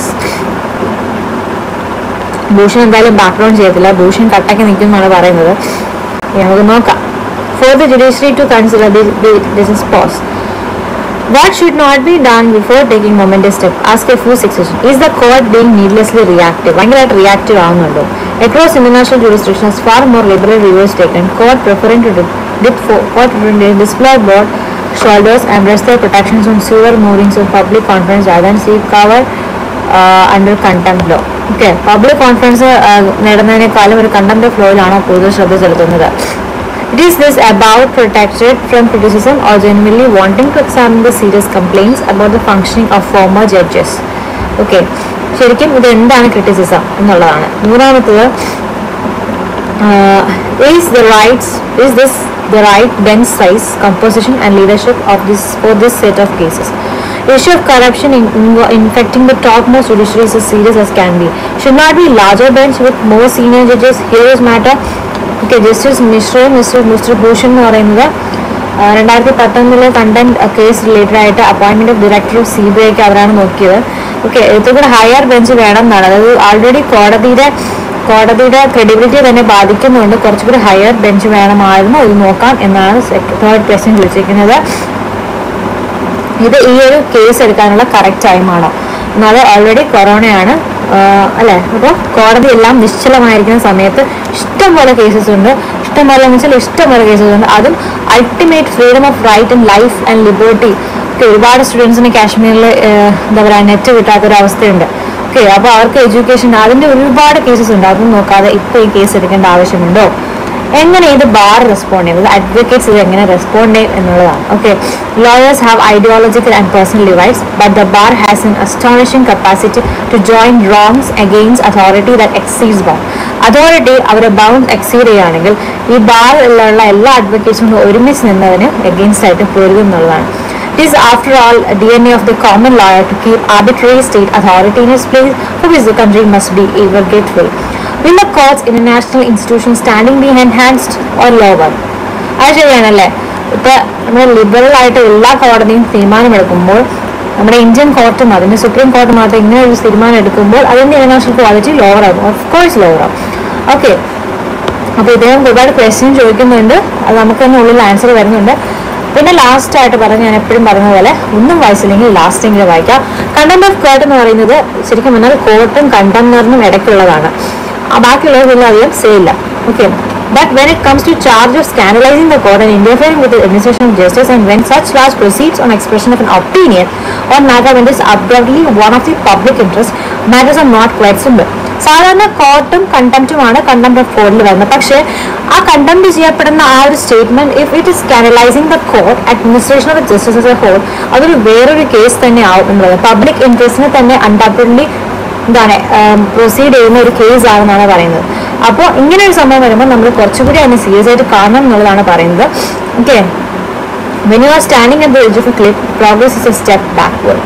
Bhushan എന്തായാലും ബാക്ക്ഗ്രൗണ്ട് ചെയ്യത്തില്ല ഭൂഷൺ കട്ടക്ക് നിൽക്കുമെന്നാണ് പറയുന്നത് ഇനി നമുക്ക് നോക്കാം for the judiciary to consider this pause What should not be done before taking momentous step? Ask a full succession. Is the court being needlessly reactive? ഭയങ്കരമായിട്ട് റിയാക്റ്റീവ് ആവുന്നുണ്ടോ across international jurisdictions far more liberal reviews taken. Court preferring to dip, dip for court preferring to display board shoulders and rest their protections on sewer moorings of public conference rather than seek cover uh, under contempt law. Okay public conference നേടുന്നതിനേക്കാളും ഒരു കണ്ടംപ്റ്റ് ഫ്ലോയിലാണോ കൂടുതൽ ശ്രദ്ധ ചെലുത്തുന്നത് It is this about protected from criticism or genuinely wanting to examine the serious complaints about the functioning of former judges. Okay ശരിക്കും ഇത് എന്താണ് ക്രിറ്റിസിസം എന്നുള്ളതാണ് മൂന്നാമത്തത് is the rights is this the right bench size composition and leadership of this for this set of cases issue of corruption in, in- infecting the topmost judiciary is as serious as can be should not be larger bench with more senior judges here is matter okay justice മിശ്രയും മിസ്റ്റർ മിസ്റ്റർ ഭൂഷൺ എന്ന് പറയുന്നത് ആ, രണ്ടായിരത്തി പത്തൊമ്പതിലെ കണ്ടന്റ് കേസ് റിലേറ്റഡ് ആയിട്ട് appointment of director of C B ഐക്ക് അവരാണ് നോക്കിയത് ഓക്കെ ഇതുകൂടെ ഹയർ ബെഞ്ച് വേണം എന്നാണ് അതായത് ആൾറെഡി കോടതിയുടെ കോടതിയുടെ ക്രെഡിബിലിറ്റി തന്നെ ബാധിക്കുന്നുണ്ട് കുറച്ചുകൂടി ഹയർ ബെഞ്ച് വേണമായിരുന്നു ഇത് നോക്കാം എന്നാണ് തേർഡ് ക്വസ്റ്റ്യൻ ചോദിച്ചിരിക്കുന്നത് ഇത് ഈ ഒരു കേസ് എടുക്കാനുള്ള കറക്റ്റ് ടൈമാണോ എന്നാൽ ഓൾറെഡി കൊറോണയാണ് ആഹ് അല്ലേ അപ്പോൾ കോടതി എല്ലാം നിശ്ചലമായിരിക്കുന്ന സമയത്ത് ഇഷ്ടംപോലെ കേസസ് ഉണ്ട് ഇഷ്ടംപോലെ എന്ന് വെച്ചാൽ ഇഷ്ടംപോലെ കേസസ് ഉണ്ട് അതും ultimate freedom of right and life and liberty ഒക്കെ ഒരുപാട് സ്റ്റുഡൻസിന് കാശ്മീരിൽ എന്താ പറയുക നെറ്റ് കിട്ടാത്തൊരവസ്ഥയുണ്ട് ഓക്കെ അപ്പോൾ അവർക്ക് എഡ്യൂക്കേഷൻ അതിൻ്റെ ഒരുപാട് കേസസ് ഉണ്ട് അതൊന്നും നോക്കാതെ ഇപ്പോൾ ഈ കേസ് എടുക്കേണ്ട ആവശ്യമുണ്ടോ എങ്ങനെ ഇത് ബാർ റെസ്പോണ്ട് ചെയ്യും അഡ്വക്കേറ്റ്സ് ഇത് എങ്ങനെ റെസ്പോണ്ട് ചെയ്യും എന്നുള്ളതാണ് okay lawyers have ideological and personal device but the bar has an astonishing capacity to join wrongs against authority that exceeds bound authority അവരെ ബൗണ്ട് എക്സീഡ് ചെയ്യുകയാണെങ്കിൽ ഈ ബാറിലുള്ള എല്ലാ അഡ്വക്കേറ്റ്സും കൂടെ ഒരുമിച്ച് നിന്നതിന് എഗെയിൻസ്റ്റ് ആയിട്ട് പൊരുതും എന്നുള്ളതാണ് It is, after all, a DNA of the common lawyer to keep arbitrary state authority in its place, for which the country must be ever grateful. Will the courts, international institutions standing be enhanced or lower? അത് ശരിയാണല്ലേ ഇപ്പൊ നമ്മുടെ ലിബറൽ ആയിട്ട് എല്ലാ കോടതിയും തീരുമാനമെടുക്കുമ്പോൾ നമ്മുടെ ഇന്ത്യൻ കോർട്ടും അതിന്റെ സുപ്രീം കോർട്ട് മാത്രം ഇങ്ങനെ ഒരു തീരുമാനം എടുക്കുമ്പോൾ അതിന്റെ ഇന്റർനാഷണൽ ക്വാളിറ്റി ലോവർ ആകും ഓഫ് കോഴ്സ് ലോവർ ആകും ഓക്കെ അപ്പോൾ ഇദ്ദേഹം ഒരുപാട് ക്വസ്റ്റ്യൻ ചോദിക്കുന്നുണ്ട് അത് നമുക്ക് തന്നെ ഉള്ളിൽ ആൻസർ വരുന്നുണ്ട് പിന്നെ ലാസ്റ്റ് ആയിട്ട് പറഞ്ഞ് ഞാൻ എപ്പോഴും പറഞ്ഞ പോലെ ഒന്നും വായിച്ചില്ലെങ്കിൽ ലാസ്റ്റ് എങ്കിലും വായിക്കാം കണ്ടന്റ് ഓഫ് കോർട്ട് എന്ന് പറയുന്നത് ശരിക്കും പറഞ്ഞാൽ കോർട്ടും കണ്ടംനറിനും ഇടയ്ക്കുള്ളതാണ് ആ ബാക്കിയുള്ളതൊന്നും അധികം സേയില്ല okay But when it comes to charge of scandalizing the court and interfering with the administration of justice, and when such charge proceeds on expression of an opinion or matter when it is abruptly one of the public interest, matters are not quite simple. സാധാരണ കോർട്ടും കണ്ടംപ്റ്റുമാണ് കണ്ടംപ്റ്റ് ഓഫ് കോർട്ടിൽ വരുന്നത് പക്ഷേ ആ കണ്ടംപ്റ്റ് ചെയ്യപ്പെടുന്ന ആ ഒരു statement if it is scandalising the court administration of justice as a whole അതൊരു വേറൊരു കേസ് തന്നെ ആവും എന്നുള്ളത് പബ്ലിക് ഇൻട്രസ്റ്റിനെ തന്നെ അൺഡാപ്റ്റഡ്ലി എന്താണ് പ്രൊസീഡ് ചെയ്യുന്ന ഒരു കേസ് ആണെന്നാണ് പറയുന്നത് അപ്പോൾ ഇങ്ങനെ ഒരു സംഭവം വരുമ്പോൾ നമ്മൾ കുറച്ചുകൂടി അതിനെ സീരിയസ് ആയിട്ട് കാണണം എന്നുള്ളതാണ് പറയുന്നത് okay when you are standing at the edge of a cliff progress is a step backward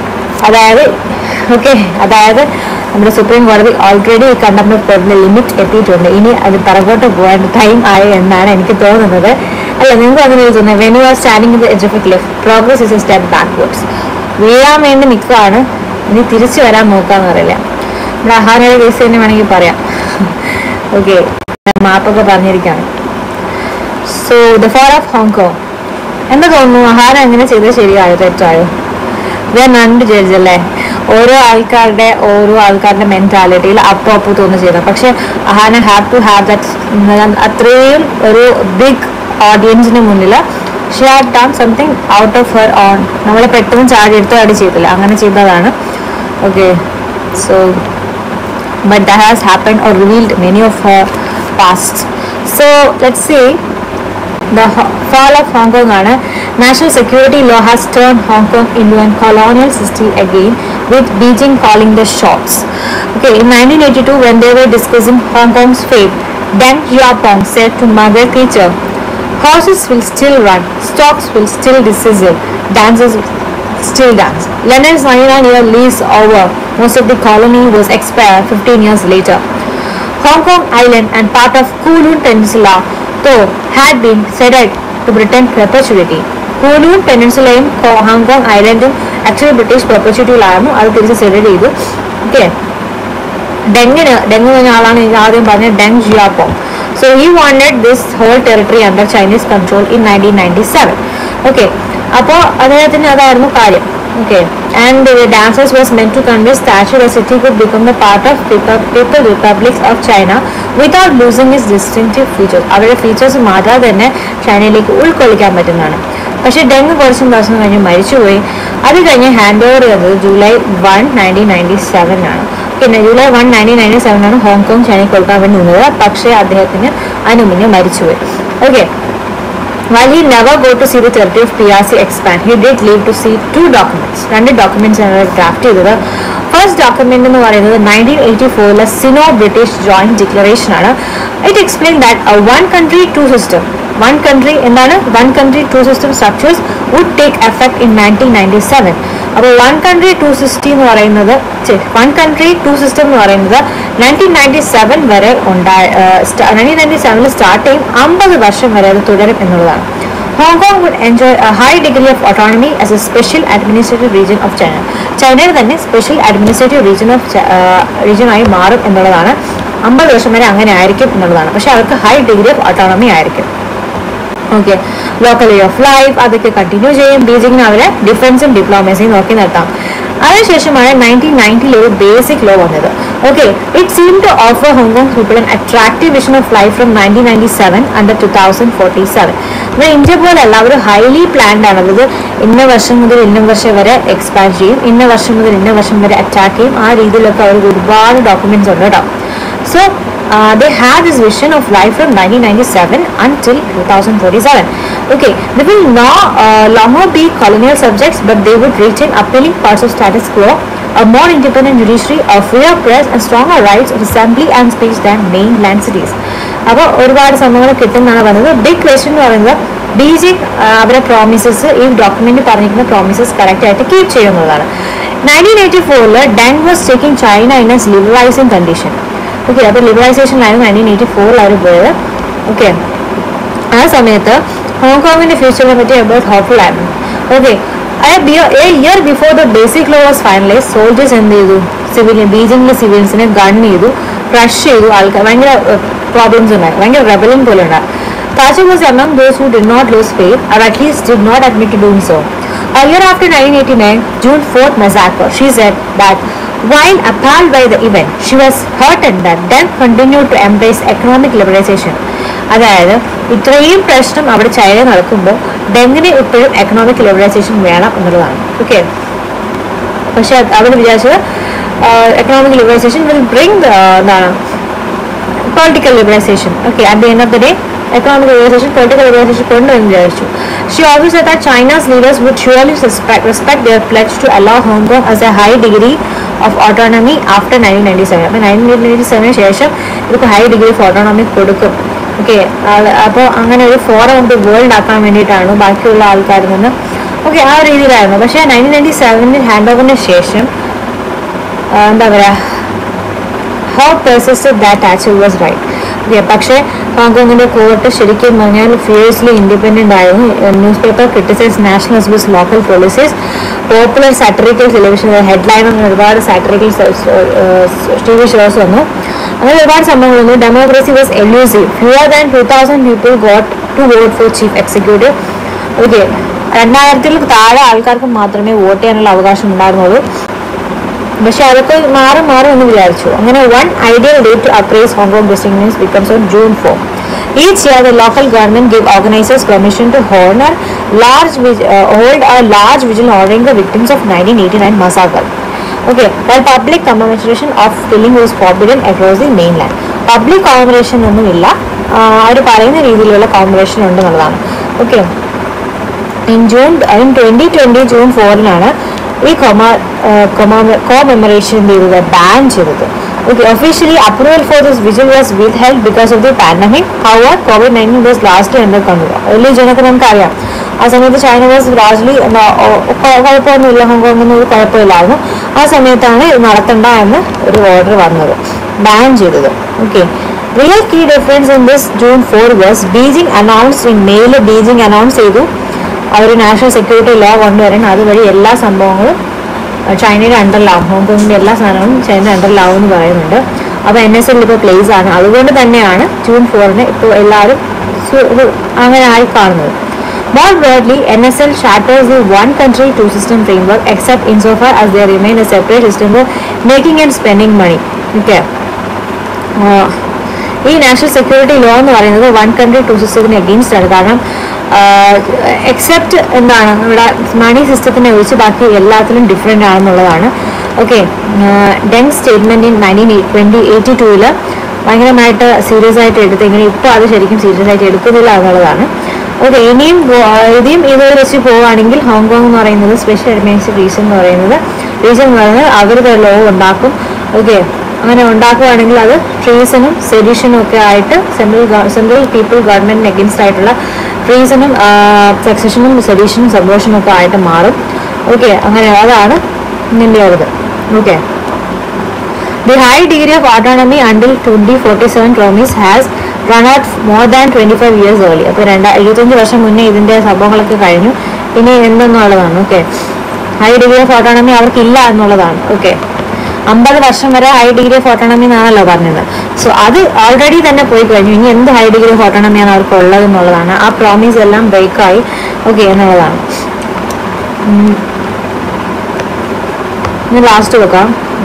അതായത് ഓക്കെ അതായത് നമ്മുടെ സുപ്രീം കോടതി ഓൾറെഡി ഈ കണ്ടംപ്റ്റ് ഓഫ് കോർട്ടിന്റെ ലിമിറ്റ് എത്തിയിട്ടുണ്ട് ഇനി അത് പിറകോട്ട് പോകാൻ ടൈം ആയി എന്നാണ് എനിക്ക് തോന്നുന്നത് അല്ല നിങ്ങൾക്ക് അങ്ങനെ തോന്നുന്നത് when you are standing the edge of a cliff progress is a step backwards വീഴാൻ വേണ്ടി നിൽക്കുകയാണ് ഇനി തിരിച്ചു വരാൻ നോക്കാന്ന് പറയില്ല നമ്മുടെ അഹാനയുടെ കേസ് തന്നെ വേണമെങ്കിൽ പറയാം ഓക്കെ മാപ്പൊക്കെ പറഞ്ഞിരിക്കുകയാണ് so the four of Hong Kong എന്താ തോന്നുന്നു അഹാന എങ്ങനെ ചെയ്തത് ശരിയായോ തെറ്റായോ വേ നണ്ട് ജഡ്ജ് അല്ലേ ഓരോ ആൾക്കാരുടെ ഓരോ ആൾക്കാരുടെ മെന്റാലിറ്റിയിൽ അപ്പോൾ അപ്പോൾ തോന്നുന്നു ചെയ്തത് പക്ഷെ Ahana have to have that അത്രയും ഒരു ബിഗ് ഓഡിയൻസിന് മുന്നിൽ she have done something out of her own നമ്മളെ പെട്ടെന്ന് ചാടി എടുത്ത് ചാടി ചെയ്തില്ല അങ്ങനെ ചെയ്തതാണ് okay so but that has happened or revealed many of her past. So let's see the ho- fall of Hong Kong ആണ് national security law has turned Hong Kong into a colonial system again with Beijing calling the shots. Okay, in 1982 when they were discussing Hong Kong's fate, Deng Xiaoping said to Margaret Thatcher, horses will still run, stocks will still sizzle, dancers still dance. Leonard's 99-year lease over most of the colony was expired 15 years later. Hong Kong Island and part of Kowloon Peninsula, though, had been ceded to Britain perpetuity. Kowloon പെനിൻസുലയും ഹോങ്കോങ് ഐലൻഡും ആക്ച്വലി ബ്രിട്ടീഷ് പെർപ്പച്യൂറ്റിയിലായിരുന്നു അത് തിരിച്ച് സെഡഡ് ചെയ്തു ഓക്കെ ഡെങ്ങിന് ഡെങ് പറഞ്ഞ ആളാണ് എനിക്ക് ആദ്യം പറഞ്ഞത് Deng Xiaoping so he wanted this whole territory under Chinese control in nineteen ninety seven okay അപ്പോൾ അദ്ദേഹത്തിന് അതായിരുന്നു കാര്യം okay and Deng's was meant to convince statue city could become the part of people republics of China without losing its distinctive features അവരുടെ ഫീച്ചേഴ്സ് മാറ്റാതെ തന്നെ ചൈനയിലേക്ക് ഉൾക്കൊള്ളിക്കാൻ പറ്റുന്നതാണ് പക്ഷേ ഡെങ്ക് കുറച്ചും ദിവസം കഴിഞ്ഞ് മരിച്ചുപോയി അത് കഴിഞ്ഞ് ഹാൻഡ് ഓവർ ചെയ്തത് July one nineteen ninety seven ആണ് പിന്നെ July one nineteen ninety seven ആണ് ഹോങ്കോങ് ചൈനയ്ക്ക് കൊടുക്കാൻ വേണ്ടി നിന്നത് പക്ഷേ അദ്ദേഹത്തിന് അതിനു മുന്നേ മരിച്ചുപോയി okay While he never go to see the territory of PRC expand, he did leave to see two documents. രണ്ട് ഡോക്യുമെന്റ്സ് ആണ് ഡ്രാഫ്റ്റ് ചെയ്തത് ഫസ്റ്റ് ഡോക്യുമെന്റ് എന്ന് പറയുന്നത് നയൻറ്റീൻ എയ്റ്റി ഫോറിലെ സിനോ ബ്രിട്ടീഷ് ജോയിന്റ് ഡിക്ലറേഷൻ ആണ് it explain that one country two system one country എന്താണ് one country two system structures would take effect in nineteen ninety seven അപ്പോൾ വൺ കൺട്രി ടു സിസ്റ്റം എന്ന് പറയുന്നത് വൺ കൺട്രി ടു സിസ്റ്റം എന്ന് പറയുന്നത് നയൻറ്റീൻ നയൻറ്റി സെവൻ വരെ ഉണ്ടായ നയൻറ്റീൻ നയൻറ്റി സെവനിൽ സ്റ്റാർട്ട് ചെയ്യും അമ്പത് വർഷം വരെ അത് തുടരും എന്നുള്ളതാണ് Hong Kong would enjoy a high degree of autonomy as a special administrative region of China ചൈനയിൽ തന്നെ സ്പെഷ്യൽ അഡ്മിനിസ്ട്രേറ്റീവ് റീജിയൻ ഓഫ് റീജിയനായി മാറും എന്നുള്ളതാണ് അമ്പത് വർഷം വരെ അങ്ങനെ ആയിരിക്കും എന്നുള്ളതാണ് പക്ഷെ അവർക്ക് ഹൈ ഡിഗ്രി ഓഫ് ഓട്ടോണമി ആയിരിക്കും okay local way of life അതൊക്കെ കണ്ടിന്യൂ ചെയ്യും ബീജിങ്ങിന് അവരെ ഡിഫൻസും ഡിപ്ലോമസിയും നോക്കി നിർത്താം അതിനുശേഷമാണ് നയൻറ്റീൻ നയൻറ്റിയിൽ ഒരു ബേസിക് ലോ വന്നത് okay it seem to offer Hong Kong people an attractive vision of life from nineteen ninety seven under two thousand forty seven നമ്മുടെ ഇന്ത്യ പോലെയല്ല അവർ ഹൈലി പ്ലാൻഡ് ആണ് അതായത് ഇന്ന വർഷം മുതൽ ഇന്ന വർഷം വരെ എക്സ്പാൻഡ് ചെയ്യും ഇന്ന വർഷം മുതൽ ഇന്ന വർഷം വരെ അറ്റാക്ക് ചെയ്യും ആ രീതിയിലൊക്കെ അവർക്ക് ഒരുപാട് ഡോക്യുമെന്റ്സ് ഉണ്ട് കേട്ടോ so uh, they had this vision of life from 1997 until 2047. Okay, they will no uh, longer be colonial subjects, but they would retain appealing parts of status quo, a more independent judiciary, a freer press, and stronger rights of assembly and speech than mainland cities. അപ്പോൾ ഒരുപാട് സംഭവങ്ങൾ കിട്ടുന്നതാണ് പറയുന്നത് ബിഗ് ക്വസ്റ്റ്യൻ എന്ന് പറയുന്നത് ബീജിംഗ് അവരെ പ്രോമിസസ് ഈ ഡോക്യുമെന്റ് പറഞ്ഞിരിക്കുന്ന പ്രോമിസസ് കറക്റ്റ് ആയിട്ട് കീപ് ചെയ്യുന്നതാണ് നയൻറ്റീൻ എയ്റ്റി ഫോറിൽ Deng was taking China in as liberalising condition okay അപ്പോൾ ലിബറൈസേഷനിലായിരുന്നു നയൻറ്റീൻ എയ്റ്റി ഫോറിൽ അവർ പോയത് ഓക്കെ ആ സമയത്ത് ഹോങ്കോങ്ങിന്റെ ഫ്യൂച്ചറിനെ പറ്റി അബൌട്ട് ഹോപ്പ്ഫുൾ ആയിരുന്നു okay a year before the basic law was finalise soldiers എന്ത് ചെയ്തു സിവിലിയൻ ബീജിംഗിലെ സിവിലിയൻസിനെ ഗൺ ചെയ്തു ക്രഷ് ചെയ്തു ആൾക്കാർ ഭയങ്കര പ്രോബ്ലംസ് ഉണ്ടായി ഭയങ്കര റെബലിംഗ് പോലെ ഉണ്ടായി Tachi was among those who did not lose faith or at least did not admit to doing so. A year after 1989, June 4th massacre, she said that while appalled by the event, she was heartened that then continued to embrace economic liberalization. അതായത് ഇത്രയും പ്രശ്നം അവിടെ ചൈന നടക്കുമ്പോൾ ഡെങ്ങിന് ഇപ്പോഴും എക്കണോമിക് ലിബറലൈസേഷൻ വേണം എന്നുള്ളതാണ് ഓക്കെ പക്ഷെ അവർ വിചാരിച്ചത് എക്കണോമിക് ലിബറലൈസേഷൻ വിൽ ബ്രിങ് എന്താണ് political liberalisation okay at the end of the day economic liberalization, political liberalization കൊണ്ടുവന്ന് വിചാരിച്ചു She also said that China's leaders would surely respect, respect their pledge to allow Hong Kong as a high degree of autonomy after 1997. അപ്പോൾ നയൻറ്റീൻ നയൻറ്റി സെവന് ശേഷം ഇവർക്ക് ഹൈ ഡിഗ്രി ഓഫ് ഓട്ടോണമി കൊടുക്കും ഓക്കെ അപ്പോൾ അങ്ങനെ ഒരു ഫോറം ഓഫ് ദി വേൾഡ് ആക്കാൻ വേണ്ടിയിട്ടാണ് ബാക്കിയുള്ള ആൾക്കാരിൽ നിന്ന് ഓക്കെ ആ ഒരു രീതിയിലായിരുന്നു പക്ഷേ നയൻറ്റീൻ നയൻറ്റി സെവനിൽ ഹാൻഡ് ഓവറിന് ശേഷം ആ, എന്താ പറയുക how persisted that actual was right okay പക്ഷേ ഹോങ്കോങ്ങിന്റെ കോർട്ട് ശരിക്കും പറഞ്ഞാൽ ഫിയേഴ്സ്ലി ഇൻഡിപെൻഡന്റ് ആയിരുന്നു newspaper criticise national with local policies popular satirical television headline അങ്ങനെ ഒരുപാട് സാറ്ററിക്കൽ ടി വി ഷോസ് വന്നു അങ്ങനെ ഒരുപാട് സംഭവങ്ങൾ വന്നു democracy was elusive fewer than two thousand people got to vote for chief executive okay രണ്ടായിരത്തിൽ താഴെ ആൾക്കാർക്ക് മാത്രമേ വോട്ട് ചെയ്യാനുള്ള അവകാശം ഉണ്ടായിരുന്നുള്ളൂ പക്ഷെ അതൊക്കെ മാറി മാറും എന്ന് വിചാരിച്ചു അങ്ങനെ one ideal day to apprise Hong Kong distinctions becomes on June four each year the local government give organisers permission to honour large hold a large vigil honouring the victims of nineteen eighty nine massacre okay public commemoration of killing was forbidden across the mainland public commemoration ഒന്നുമില്ല അവർ പറയുന്ന രീതിയിലുള്ള കോമറേഷൻ ഉണ്ടെന്നുള്ളതാണ് okay in June in twenty twenty June ഫോറിനാണ് ഈ കൊമ കോമെമറേഷൻ എന്ത് ചെയ്തത് ബാൻ ചെയ്തത് okay officially approval for this vigil was withheld because of the pandemic hour COVID nineteen was last under control വലിയ ജനക്ക് നമുക്കറിയാം ആ സമയത്ത് ചൈന വാസ് ലാർജ്ലി കുഴപ്പമൊന്നുമില്ല ഹോങ്കോങ്ങിന് ഒരു കുഴപ്പമില്ലായിരുന്നു ആ സമയത്താണ് ഇത് നടത്തണ്ട എന്ന് ഒരു ഓർഡർ വന്നത് ബാൻ ചെയ്തത് okay real key difference in this June four was Beijing announce in May Beijing announce ചെയ്തു അവർ നാഷണൽ സെക്യൂരിറ്റി ലോ കൊണ്ടുവരണം അതുവഴി എല്ലാ സംഭവങ്ങളും അഹ് ചൈനയുടെ അണ്ടറിലാവും ഹോങ്കോങ്ങിന്റെ എല്ലാ സാധനങ്ങളും ചൈനയുടെ അണ്ടറിലാവും എന്ന് പറയുന്നുണ്ട് അപ്പോൾ എൻ എസ് എൽ ഇപ്പോൾ പ്ലേസ് ആണ് അതുകൊണ്ട് തന്നെയാണ് ജൂൺ ഫോറിന് ഇപ്പോൾ എല്ലാവരും സു- ഒരു അങ്ങനെ ആയി കാണുന്നത് More broadly, NSL shatters the one country, two system framework except insofar as they remain a separate system for making and spending money. Okay. ആഹ് ഈ നാഷണൽ സെക്യൂരിറ്റി ലോ എന്ന് പറയുന്നത് വൺ കൺട്രി ടു സിസ്റ്റത്തിന് എഗെയിൻസ്റ്റ് ആണ് കാരണം എക്സെപ്റ്റ് എന്താണ് നമ്മുടെ മണി സിസ്റ്റത്തിനെ ഒഴിച്ച് ബാക്കി എല്ലാത്തിലും ഡിഫറെൻ്റ് ആണെന്നുള്ളതാണ് okay then statement in nineteen twenty eighty ടൂവിൽ ഭയങ്കരമായിട്ട് സീരിയസ് ആയിട്ട് എടുത്തെങ്കിലും ഇപ്പോൾ അത് ശരിക്കും സീരിയസ് ആയിട്ട് എടുക്കുന്നില്ല എന്നുള്ളതാണ് ഓക്കെ ഇനിയും പോ- ഇനിയും ഇത് വെച്ച് പോവുകയാണെങ്കിൽ ഹോങ്കോങ് എന്ന് പറയുന്നത് സ്പെഷ്യൽ അഡ്മിനിസ്ട്രേഷൻ റീസൺ എന്ന് പറയുന്നത് റീസൺ എന്ന് പറയുന്നത് അവരുടെ ലോ ഉണ്ടാക്കും ഓക്കെ അങ്ങനെ ഉണ്ടാക്കുകയാണെങ്കിൽ അത് ട്രീസനും സെഡിഷനും ഒക്കെ ആയിട്ട് സെൻട്രൽ സെൻട്രൽ പീപ്പിൾ ഗവൺമെന്റിന് അഗൻസ്റ്റ് ആയിട്ടുള്ള ട്രീസനും സക്സഷനും സെഡീഷനും സബ്വേഷനും ഒക്കെ ആയിട്ട് മാറും ഓക്കെ അങ്ങനെ അതാണ് ഇതിൻ്റെ ഒരു ഇത് okay The high degree of autonomy until 2047 promise has run out more than 25 years early. അപ്പോൾ രണ്ടാ എഴുപത്തഞ്ച് വർഷം മുന്നേ ഇതിൻ്റെ സംഭവങ്ങളൊക്കെ കഴിഞ്ഞു ഇനി എന്തെന്നുള്ളതാണ് okay high degree of autonomy അവർക്കില്ല എന്നുള്ളതാണ് ഓക്കെ അമ്പത് വർഷം വരെ ഹൈ ഡിഗ്രി ഓഫ് ഓട്ടോണമി എന്നാണല്ലോ പറഞ്ഞത് സോ അത് ഓൾറെഡി തന്നെ പോയി കഴിഞ്ഞു ഇനി എന്ത് ഹൈ ഡിഗ്രി ഓഫ് ഓട്ടോണമിയാണ് അവർക്ക് ഉള്ളത് എന്നുള്ളതാണ് ആ പ്രോമിസ് എല്ലാം ബ്രേക്കായി ഓക്കെ എന്നുള്ളതാണ് ഉം. ഇനി ലാസ്റ്റ് വെക്കാം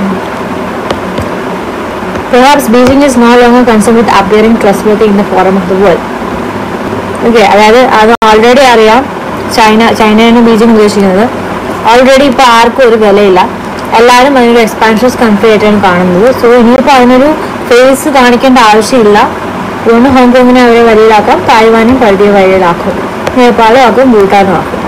Perhaps Beijing is no longer concerned with appearing trustworthy in the forum of the world. Okay അതായത് അത് ഓൾറെഡി അറിയാം ചൈന ചൈനയാണ് ബീജിംഗ് ഉദ്ദേശിക്കുന്നത് ഓൾറെഡി ഇപ്പോൾ ആർക്കും ഒരു വിലയില്ല എല്ലാവരും അതിനൊരു എക്സ്പാൻഷൻസ് കൺട്രി ആയിട്ടാണ് കാണുന്നത് സോ ഇനിയിപ്പോൾ അതിനൊരു ഫേസ് കാണിക്കേണ്ട ആവശ്യമില്ല ഒന്ന് ഹോങ്കോങ്ങിനെ അവരെ വഴിയിലാക്കാം തായ്വാനും പഴുതിയ വഴിയിലാക്കും നേപ്പാളും ആക്കും ഭൂട്ടാനും ആക്കും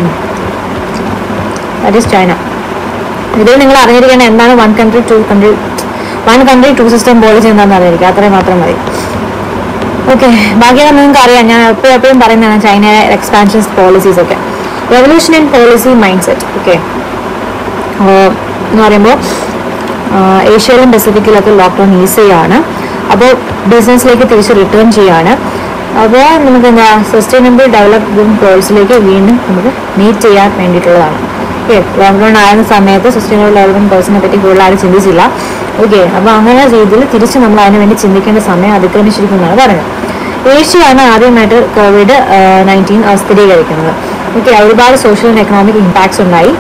ദാറ്റ് ഈസ് ചൈന ഇതിൽ നിങ്ങൾ അറിഞ്ഞിരിക്കണം എന്താണ് one country two country one country two system policy എന്താണെന്ന് അറിഞ്ഞിരിക്കുക അത്രയും മാത്രം മതി ഓക്കെ ബാക്കിയെല്ലാം നിങ്ങൾക്ക് അറിയാം ഞാൻ എപ്പോഴും എപ്പോഴും പറയുന്നതാണ് ചൈനയുടെ എക്സ്പാൻഷൻ പോളിസീസ് ഒക്കെ revolution and policy mindset okay എന്ന് പറയുമ്പോൾ ഏഷ്യയിലും പസഫിക്കിലൊക്കെ ലോക്ക്ഡൗൺ ഈസ് ചെയ്യാണ് അപ്പോൾ ബിസിനസ്സിലേക്ക് തിരിച്ച് റിട്ടേൺ ചെയ്യാണ് അപ്പോൾ നമുക്ക് എന്താ സസ്റ്റൈനബിൾ ഡെവലപ്മെന്റ് ഗോൾസിലേക്ക് വീണ്ടും നമുക്ക് മീറ്റ് ചെയ്യാൻ വേണ്ടിയിട്ടുള്ളതാണ് ഓക്കെ ലോക്ക്ഡൗൺ ആയിരുന്ന സമയത്ത് സസ്റ്റൈനബിൾ ഡെവലപ്മെന്റ് ഗോൾസിനെ പറ്റി കൂടുതൽ ആരും ചിന്തിച്ചില്ല ഓക്കെ അപ്പോൾ അങ്ങനെ രീതിയിൽ തിരിച്ച് നമ്മൾ അതിന് വേണ്ടി ചിന്തിക്കേണ്ട സമയം അതിക്രമിച്ചിരിക്കുന്നതാണ് പറയുന്നത് ഏഷ്യയാണ് ആദ്യമായിട്ട് കോവിഡ് നയൻറ്റീൻ സ്ഥിരീകരിക്കുന്നത് ഓക്കെ ഒരുപാട് സോഷ്യൽ ആൻഡ് എക്കണോമിക് ഇമ്പാക്ട്സ് ഉണ്ടായി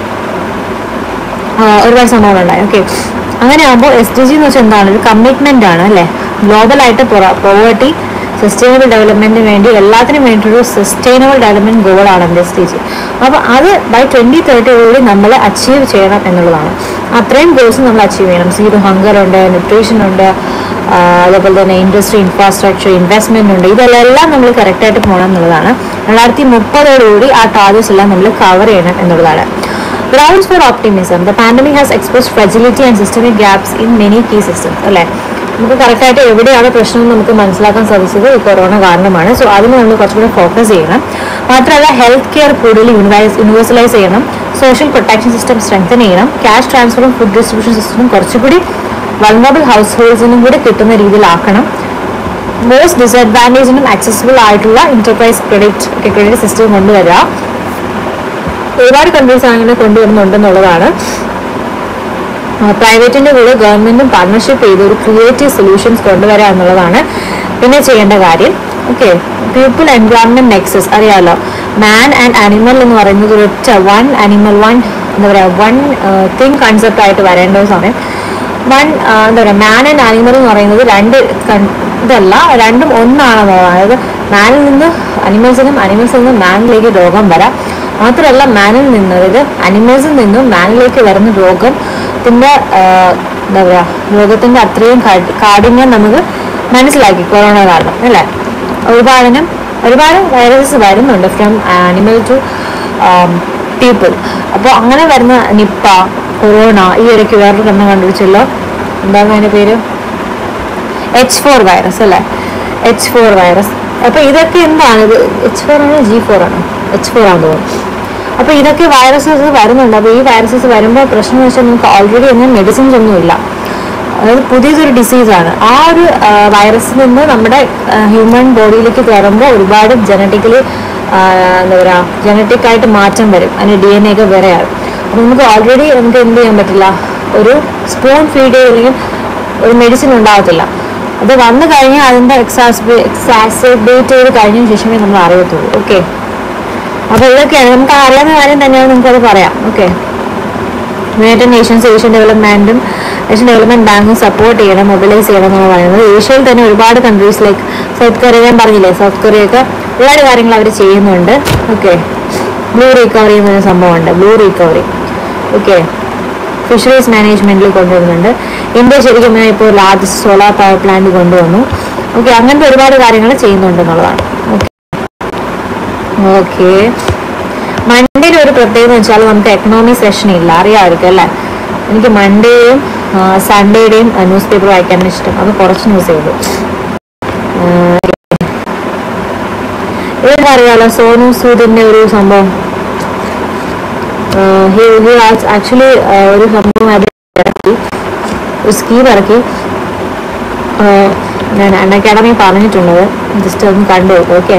ആ, ഒരുപാട് സംഭവങ്ങളുണ്ടായി ഓക്കെ അങ്ങനെ ആകുമ്പോൾ എസ് ഡി ജി എന്ന് വെച്ചാൽ എന്താണ് ഒരു കമ്മിറ്റ്മെന്റ് ആണ് അല്ലേ ഗ്ലോബലായിട്ട് പോവേർട്ടി സസ്റ്റൈനബിൾ ഡെവലപ്മെന്റിന് വേണ്ടി എല്ലാത്തിനും വേണ്ടിയിട്ടൊരു സസ്റ്റൈനബിൾ ഡെവലപ്മെന്റ് ഗോളാണ് എസ് ഡി ജി അപ്പോൾ അത് ബൈ ട്വന്റി തേർട്ടിയോടുകൂടി നമ്മൾ അച്ചീവ് ചെയ്യണം എന്നുള്ളതാണ് അത്രയും ഗോൾസ് നമ്മൾ അച്ചീവ് ചെയ്യണം സീറോ ഹങ്കർ ഉണ്ട് ന്യൂട്രീഷൻ ഉണ്ട് ആ, അതേപോലെ തന്നെ ഇൻഡസ്ട്രി ഇൻഫ്രാസ്ട്രക്ചർ ഇൻവെസ്റ്റ്മെന്റ് ഉണ്ട് ഇതെല്ലാം നമ്മൾ കറക്റ്റായിട്ട് പോകണം എന്നുള്ളതാണ് രണ്ടായിരത്തി മുപ്പതോടുകൂടി ആ ടാർഗറ്റ്സ് എല്ലാം നമ്മൾ കവർ ചെയ്യണം എന്നുള്ളതാണ് Grounds for optimism. The pandemic has exposed fragility and systemic gaps in many key systems. അല്ലേ നമുക്ക് കറക്റ്റായിട്ട് എവിടെയാണ് പ്രശ്നം എന്ന് നമുക്ക് മനസ്സിലാക്കാൻ സാധിച്ചത് ഈ കൊറോണ കാരണമാണ് സോ അതിന് നമ്മൾ കുറച്ചുകൂടി ഫോക്കസ് ചെയ്യണം മാത്രമല്ല ഹെൽത്ത് കെയർ കൂടുതൽ യൂണിവൈസ് യൂണിവേഴ്സലൈസ് ചെയ്യണം സോഷ്യൽ പ്രൊട്ടക്ഷൻ സിസ്റ്റം സ്ട്രെങ്തൻ ചെയ്യണം ക്യാഷ് ട്രാൻസ്ഫറും ഫുഡ് ഡിസ്ട്രിബ്യൂഷൻ സിസ്റ്റവും കുറച്ചുകൂടി വൾണറബിൾ ഹൗസ് ഹോൾഡ്സിനും കൂടി കിട്ടുന്ന രീതിയിലാക്കണം മോസ്റ്റ് ഡിസഡ്വാൻറ്റേജിനും ആക്സസിബിൾ ആയിട്ടുള്ള ഇന്റർപ്രൈസ് ക്രെഡിറ്റ് ക്രെഡിറ്റ് സിസ്റ്റം കൊണ്ടുവരിക ഒരുപാട് കൺട്രീസ് അങ്ങനെ കൊണ്ടുവരുന്നുണ്ടെന്നുള്ളതാണ് പ്രൈവറ്റിന്റെ കൂടെ ഗവൺമെന്റും പാർട്ണർഷിപ്പ് ചെയ്ത് ഒരു ക്രിയേറ്റീവ് സൊല്യൂഷൻസ് കൊണ്ടുവരിക എന്നുള്ളതാണ് പിന്നെ ചെയ്യേണ്ട കാര്യം ഓക്കെ പീപ്പിൾ എൻവയോൺമെന്റ് നെക്സസ് അറിയാലോ മാൻ ആൻഡ് ആനിമൽ എന്ന് പറയുന്നത് ഒരൊറ്റ വൺ ആനിമൽ വൺ എന്താ പറയുക വൺ തിങ് കൺസെപ്റ്റ് ആയിട്ട് വരേണ്ട ഒരു സമയം വൺ എന്താ പറയുക മാൻ ആൻഡ് ആനിമൽ എന്ന് പറയുന്നത് രണ്ട് കൺ- ഇതല്ല രണ്ടും ഒന്നാണെന്നുള്ളതാണ് അതായത് മാനിൽ നിന്ന് അനിമൽസിനും അനിമൽസിൽ നിന്നും മാനിലേക്ക് രോഗം വരാം മാത്രമല്ല മാനിൽ നിന്ന് അതായത് അനിമൽസിൽ നിന്നും മാനിലേക്ക് വരുന്ന രോഗത്തിന്റെ ആ, എന്താ പറയുക രോഗത്തിന്റെ അത്രയും കാഠി- കാഠിന്യം നമുക്ക് മനസ്സിലാക്കി കൊറോണ കാരണം അല്ലേ ഒരുപാടിനും ഒരുപാട് വൈറസസ് വരുന്നുണ്ട് ഫ്രം ആനിമൽ ടു പീപ്പിൾ അപ്പോൾ അങ്ങനെ വരുന്ന നിപ്പ കൊറോണ ഈ ഇടയ്ക്ക് വേറൊരു കണ്ണം കണ്ടുപിടിച്ചല്ലോ എന്താണ് അതിൻ്റെ പേര് എച്ച് ഫോർ വൈറസ് അല്ലേ എച്ച് ഫോർ വൈറസ് അപ്പൊ ഇതൊക്കെ എന്താണ് ഇത് എച്ച് ഫോർ ആണ് ജി ഫോർ ആണ് എച്ച് ഫോർ ആണെന്ന് തോന്നുന്നു അപ്പൊ ഇതൊക്കെ വൈറസസ് വരുന്നുണ്ട് അപ്പൊ ഈ വൈറസസ് വരുമ്പോൾ പ്രശ്നം എന്ന് വെച്ചാൽ നമുക്ക് ഓൾറെഡി ഒന്നും മെഡിസിൻസ് ഒന്നുമില്ല അതായത് പുതിയതൊരു ഡിസീസാണ് ആ ഒരു വൈറസിൽ നിന്ന് നമ്മുടെ ഹ്യൂമൻ ബോഡിയിലേക്ക് കയറുമ്പോൾ ഒരുപാട് ജനറ്റിക്കലി എന്താ പറയുക ജനറ്റിക് ആയിട്ട് മാറ്റം വരും അതിന് ഡി എൻ എ ഒക്കെ വേറെയാണ് അപ്പോൾ നമുക്ക് ഓൾറെഡി നമുക്ക് എന്ത് ചെയ്യാൻ പറ്റില്ല ഒരു സ്പൂൺ ഫീഡ് ചെയ്തില്ലെങ്കിൽ ഒരു മെഡിസിൻ ഉണ്ടാകത്തില്ല അത് വന്നു കഴിഞ്ഞാൽ അതിൻ്റെ എക്സാസ്ബേ എക്സാസബേറ്റ് ചെയ്ത് കഴിഞ്ഞതിന് ശേഷമേ നമ്മൾ അറിയത്തുള്ളൂ ഓക്കെ അപ്പോൾ ഇതൊക്കെയാണ് നമുക്ക് അറിയാവുന്ന കാര്യം തന്നെയാണ് നമുക്കത് പറയാം ഓക്കെ യുണൈറ്റഡ് നേഷൻസ് ഏഷ്യൻ ഡെവലപ്മെന്റും ഏഷ്യൻ ഡെവലപ്മെന്റ് ബാങ്കും സപ്പോർട്ട് ചെയ്യണം മൊബിലൈസ് ചെയ്യണം എന്നാണ് പറയുന്നത് ഏഷ്യയിൽ തന്നെ ഒരുപാട് കൺട്രീസ് ലൈക്ക് സൗത്ത് കൊറിയ ഞാൻ പറഞ്ഞില്ലേ സൗത്ത് കൊറിയ ഒക്കെ ഒരുപാട് കാര്യങ്ങൾ അവർ ചെയ്യുന്നുണ്ട് ഓക്കെ ബ്ലൂ റീകവറി എന്നൊരു സംഭവമുണ്ട് ബ്ലൂ റീകവറി ഓക്കെ ഫിഷറീസ് മാനേജ്മെന്റിൽ കൊണ്ടുവരുന്നുണ്ട് ഇന്ത്യ ശരിക്കും ഇപ്പോൾ ലാർജസ്റ്റ് സോളാർ പവർ പ്ലാന്റ് കൊണ്ടുവന്നു ഓക്കെ അങ്ങനത്തെ ഒരുപാട് കാര്യങ്ങൾ ചെയ്യുന്നുണ്ട് എന്നുള്ളതാണ് ഓക്കെ ഓക്കെ മൺഡേയിൽ ഒരു പ്രത്യേകത എന്ന് വെച്ചാൽ നമുക്ക് എക്കണോമി സെഷൻ ഇല്ല അറിയാമായിരിക്കും അല്ലേ എനിക്ക് മൺഡേയും സൺഡേയുടെയും ന്യൂസ് പേപ്പർ വായിക്കാൻ ഇഷ്ടം അത് കുറച്ച് ന്യൂസ് ചെയ്തു ഇതെന്താ അറിയാലോ സോനു സൂദിന്റെ ഒരു സംഭവം ആക്ച്വലി ഒരു സംഭവം അത് ഇറക്കി ഒരു സ്കീം ഇറക്കി ആഹ് ഞാൻ അൺ അക്കാഡമി പറഞ്ഞിട്ടുള്ളത് ജസ്റ്റ് ഒന്ന് കണ്ടു ഓക്കെ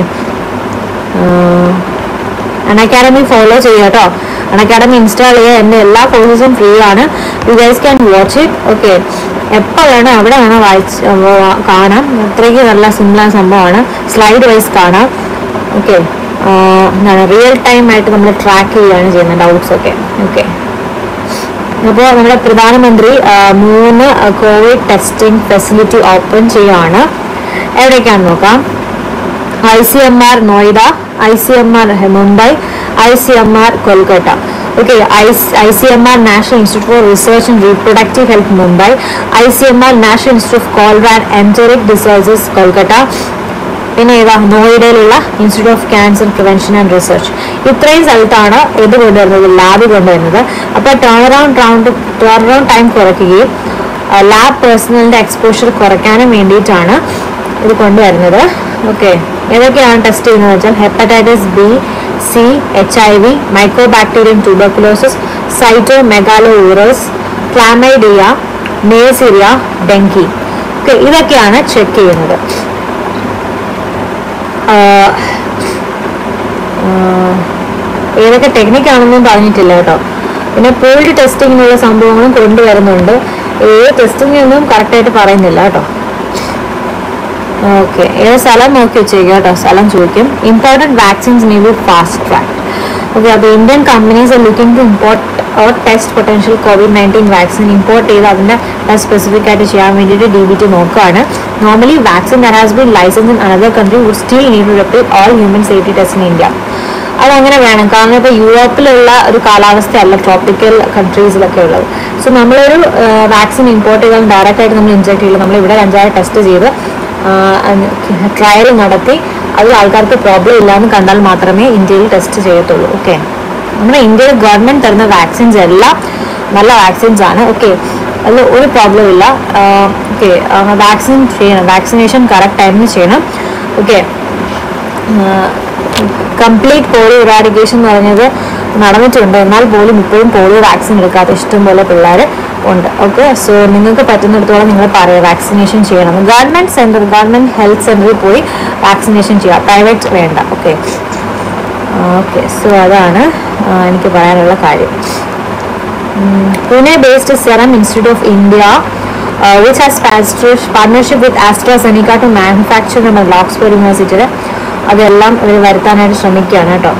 അൺ അക്കാഡമി ഫോളോ ചെയ്യുക കേട്ടോ അൺ അക്കാഡമി ഇൻസ്റ്റാൾ ചെയ്യുക എൻ്റെ എല്ലാ കോഴ്സസും ഫ്രീ ആണ് you guys can watch it okay എപ്പോൾ വേണം എവിടെ വേണം വായിച്ച് വ- കാണാം അത്രയ്ക്ക് നല്ല സിമ്പിളായ സംഭവമാണ് സ്ലൈഡ് വൈസ് കാണാം ഓക്കെ എന്താണ് റിയൽ ടൈം ആയിട്ട് നമ്മൾ ട്രാക്ക് ചെയ്യുകയാണ് ചെയ്യുന്നത് ഡൗട്ട്സ് ഒക്കെ ഓക്കെ അപ്പോൾ നമ്മുടെ പ്രധാനമന്ത്രി ആ, മൂന്ന് കോവിഡ് ടെസ്റ്റിംഗ് ഫെസിലിറ്റി ഓപ്പൺ ചെയ്യുകയാണ് എവിടേക്കാണെന്ന് നോക്കാം I C M R Noida I C M R Mumbai I C M R Kolkata okay I C M R national institute for research and reproductive health Mumbai I C M R national institute of cold and enteric diseases Kolkata പിന്നെ ഏതാ നോയിഡയിലുള്ള institute of cancer prevention and research ഇത്രയും സ്ഥലത്താണ് ഇത് കൊണ്ടുവരുന്നത് ലാബ് കൊണ്ടുവരുന്നത് അപ്പോൾ turn around round turn around time കുറയ്ക്കുകയും ലാബ് പേഴ്സണലിന്റെ എക്സ്പോഷർ കുറയ്ക്കാനും വേണ്ടിയിട്ടാണ് ഇത് കൊണ്ടുവരുന്നത് ഓക്കെ ഏതൊക്കെയാണ് ടെസ്റ്റ് ചെയ്യുന്നത് വെച്ചാൽ hepatitis B C H I V mycobacterium tuberculosis cytomegalovirus chlamydia neisseria dengue okay ഇതൊക്കെയാണ് ചെക്ക് ചെയ്യുന്നത് ആഹ് ആഹ് ഏതൊക്കെ ടെക്നിക്കാണെന്നും പറഞ്ഞിട്ടില്ല കേട്ടോ പിന്നെ പൂൾഡ് ടെസ്റ്റിങ്ങിനുള്ള സംഭവങ്ങളും കൊണ്ടുവരുന്നുണ്ട് ഏത് ടെസ്റ്റിംഗ് ഒന്നും കറക്റ്റായിട്ട് പറയുന്നില്ല കേട്ടോ ഓക്കെ ഏത് സ്ഥലം നോക്കി വെച്ചേക്കുക കേട്ടോ സ്ഥലം ചോദിക്കും important vaccines may be fast track okay അപ്പോൾ Indian companies are looking to import or test potential COVID nineteen vaccine import ചെയ്ത് അതിൻ്റെ സ്പെസിഫിക് ആയിട്ട് ചെയ്യാൻ വേണ്ടിയിട്ട് ഡി ബി ടി നോക്കുകയാണ് normally vaccine there has been license in another country would still need to repeat all human safety test in India അതങ്ങനെ വേണം കാരണം ഇപ്പോൾ യൂറോപ്പിലുള്ള ഒരു കാലാവസ്ഥയല്ല ട്രോപ്പിക്കൽ കൺട്രീസിലൊക്കെ ഉള്ളത് സോ നമ്മളൊരു വാക്സിൻ ഇമ്പോർട്ട് ചെയ്താൽ ഡയറക്റ്റ് ആയിട്ട് നമ്മൾ ഇൻജെക്ട് ചെയ്യില്ല നമ്മൾ ഇവിടെ അഞ്ചാറ് ടെസ്റ്റ് ചെയ്ത് ട്രയൽ നടത്തി അതിൽ ആൾക്കാർക്ക് പ്രോബ്ലം ഇല്ലാന്ന് കണ്ടാൽ മാത്രമേ ഇന്ത്യയിൽ ടെസ്റ്റ് ചെയ്യത്തുള്ളൂ ഓക്കെ നമ്മുടെ ഇന്ത്യയിൽ ഗവൺമെന്റ് തരുന്ന വാക്സിൻസ് എല്ലാം നല്ല വാക്സിൻസ് ആണ് ഓക്കെ അതിൽ ഒരു പ്രോബ്ലം ഇല്ല ഓക്കെ വാക്സിൻ ചെയ്യണം വാക്സിനേഷൻ കറക്റ്റ് ടൈമിന് ചെയ്യണം ഓക്കെ കംപ്ലീറ്റ് പോളിയോ ഇറാഡിക്കേഷൻ എന്ന് പറഞ്ഞത് നടന്നിട്ടുണ്ട് എന്നാൽ പോലും ഇപ്പോഴും പോളിയോ വാക്സിൻ എടുക്കാത്ത ഇഷ്ടംപോലെ പിള്ളേർ ഉണ്ട് ഓക്കെ സോ നിങ്ങൾക്ക് പറ്റുന്നിടത്തോളം നിങ്ങൾ പറയുക വാക്സിനേഷൻ ചെയ്യണം ഗവൺമെന്റ് സെന്റർ ഗവൺമെന്റ് ഹെൽത്ത് സെന്ററിൽ പോയി വാക്സിനേഷൻ ചെയ്യുക പ്രൈവറ്റ് വേണ്ട ഓക്കെ ഓക്കെ സോ അതാണ് ആ, എനിക്ക് പറയാനുള്ള കാര്യം Pune based Serum Institute of India, uh, which has pastri- partnership with AstraZeneca to manufacture നമ്മുടെ ഓക്സ്ഫോർഡ് യൂണിവേഴ്സിറ്റിയിൽ അതെല്ലാം ഇവർ വരുത്താനായിട്ട് ശ്രമിക്കുകയാണ് കേട്ടോ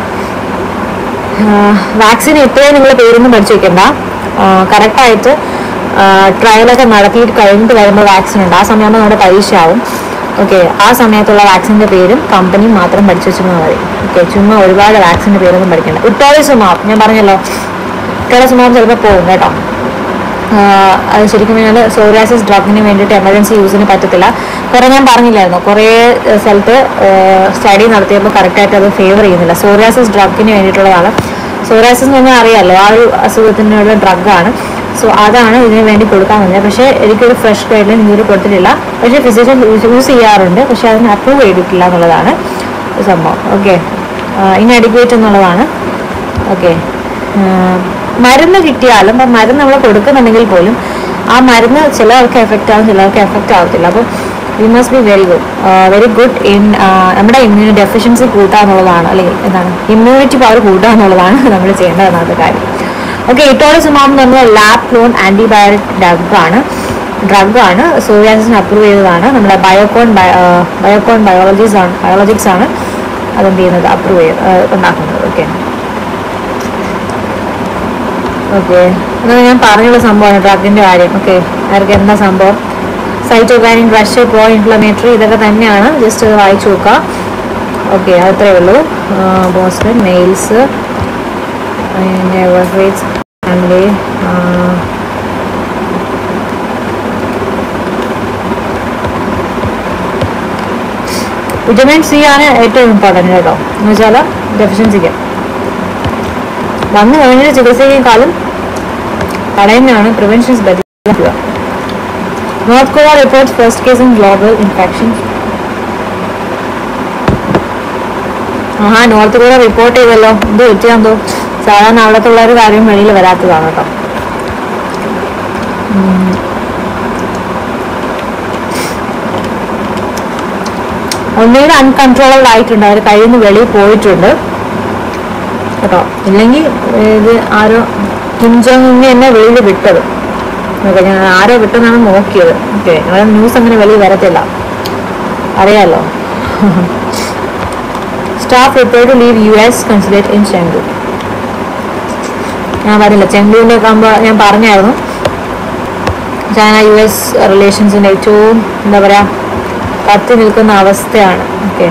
വാക്സിൻ ഇപ്പോഴേ നിങ്ങൾ പേരൊന്നും പഠിച്ചു വെക്കണ്ട കറക്റ്റായിട്ട് ട്രയലൊക്കെ നടത്തിയിട്ട് കഴിഞ്ഞിട്ട് വരുമ്പോൾ വാക്സിൻ ഉണ്ട് ആ സമയമാകുമ്പോൾ നമ്മുടെ പരീക്ഷ ആവും ഓക്കെ ആ സമയത്തുള്ള വാക്സിൻ്റെ പേരും കമ്പനിയും മാത്രം പഠിച്ചു വെച്ചാൽ മതി ഓക്കെ ചുമ്മാ ഒരുപാട് വാക്സിൻ്റെ പേരൊന്നും പഠിക്കണ്ട ഇട്ടോളിസുമാവ് ഞാൻ പറഞ്ഞല്ലോ ഇട്ടോളിസുമാവ് ചിലപ്പോൾ പോകും കേട്ടോ ആഹ് അത് ശരിക്കും പറഞ്ഞാൽ സോറിയാസിസ് ഡ്രഗിന് വേണ്ടിയിട്ട് എമർജൻസി യൂസിന് പറ്റത്തില്ല കുറേ ഞാൻ പറഞ്ഞില്ലായിരുന്നു കുറേ ഏഹ് സ്ഥലത്ത് സ്റ്റഡി നടത്തിയപ്പോൾ കറക്റ്റായിട്ട് അത് ഫേവർ ചെയ്യുന്നില്ല സോറിയാസിസ് ഡ്രഗിന് വേണ്ടിയിട്ടുള്ളതാണ് സോറിയാസിസ് എന്ന് പറഞ്ഞാൽ അറിയാമല്ലോ ആ ഒരു അസുഖത്തിനുള്ള ഡ്രഗാണ് സോ അതാണ് ഇതിന് വേണ്ടി കൊടുക്കാൻ വന്നത് പക്ഷേ എനിക്കൊരു ഫ്രഷ് ഗൈഡ് ലൈൻ ഇതുവരെ കൊടുത്തിട്ടില്ല പക്ഷേ ഫിസിഷ്യൻ യൂസ് ചെയ്യാറുണ്ട് പക്ഷേ അതിന് അപ്രൂവ് ചെയ്തിട്ടില്ല എന്നുള്ളതാണ് ഒരു സംഭവം ഓക്കെ ഇൻഅഡിക്വേറ്റ് എന്നുള്ളതാണ് ഓക്കെ മരുന്ന് കിട്ടിയാലും ആ മരുന്ന് നമ്മൾ കൊടുക്കുന്നുണ്ടെങ്കിൽ പോലും ആ മരുന്ന് ചിലർക്ക് എഫക്റ്റ് ആവും ചിലർക്ക് എഫക്റ്റ് ആവത്തില്ല അപ്പോൾ we must be very good very good in നമ്മുടെ ഇമ്മ്യൂണി ഡെഫിഷ്യൻസി കൂട്ടുക എന്നുള്ളതാണ് അല്ലെങ്കിൽ എന്താണ് ഇമ്മ്യൂണിറ്റി പവർ കൂട്ടുക എന്നുള്ളതാണ് നമ്മൾ ചെയ്യേണ്ടത് എന്നാണ് കാര്യം ഓക്കെ ഇറ്റോളിസുമാം എന്ന് പറഞ്ഞാൽ ലാബ് ക്ലോൺ ആൻറ്റിബയോട്ടിക് ഡ്രഗാണ് ഡ്രഗാണ് സോറിയാസിന് അപ്രൂവ് ചെയ്തതാണ് നമ്മുടെ ബയോകോൺ ബയോകോൺ ബയോളജീസ് ആണ് ബയോളജിക്സ് ആണ് അതെന്ത് ചെയ്യുന്നത് അപ്രൂവ് ചെയ്ത് ഉണ്ടാക്കുന്നത് ഓക്കെ ഓക്കെ അതാണ് ഞാൻ പറഞ്ഞുള്ള സംഭവമാണ് ഡ്രഗിന്റെ കാര്യം ഓക്കെ ആർക്ക് എന്താ സംഭവം സൈറ്റോകാനിൻ റഷ് പ്രോ ഇൻഫ്ലമേറ്ററി ഇതൊക്കെ തന്നെയാണ് ജസ്റ്റ് അത് വായിച്ചു നോക്കുക ഓക്കെ അത്രേ ഉള്ളൂ ബോസ്റ്റൺ മെയിൽസ് പിന്നെ വർഫേറ്റ്സ് ഫാമിലി വിറ്റമിൻ സി ആണ് ഏറ്റവും ഇമ്പോർട്ടൻറ്റ് കേട്ടോ എന്ന് വെച്ചാൽ ഡെഫിഷ്യൻസിക്ക് വന്നു കഴിഞ്ഞിട്ട് ചികിത്സയെക്കാളും തടയുന്നതാണ് preventions better North Korea reports first case in global infection ആഹാ നോർത്ത് കൊറിയ റിപ്പോർട്ട് ചെയ്തല്ലോ എന്ത് പറ്റിയാന്തോ സാധാരണ അവിടത്തുള്ള ഒരു കാര്യം വെളിയിൽ വരാത്തതാണ് കേട്ടോ ഉം. ഒന്നുകൂടെ അൺകൺട്രോളബിൾ ആയിട്ടുണ്ട് അവർ കയ്യിൽ നിന്ന് വെളിയിൽ പോയിട്ടുണ്ട് കേട്ടോ ഇല്ലെങ്കിൽ ഇത് ആരോ കിംജോങ് എന്നെ വെളിയിൽ വിട്ടത് ഓക്കെ ഞാൻ ആരോ വിട്ടെന്നാണ് നോക്കിയത് ഓക്കെ ഞങ്ങളുടെ ന്യൂസ് അങ്ങനെ വെളിയിൽ വരത്തില്ല അറിയാലോ staff report leave U S consulate in Chengdu ഞാൻ പറഞ്ഞില്ല ചെങ്കുവിൻ്റെ ആകുമ്പോൾ ഞാൻ പറഞ്ഞായിരുന്നു ചൈന യു എസ് റിലേഷൻസിൻ്റെ ഏറ്റവും എന്താ പറയുക കത്തി നിൽക്കുന്ന അവസ്ഥയാണ് ഓക്കെ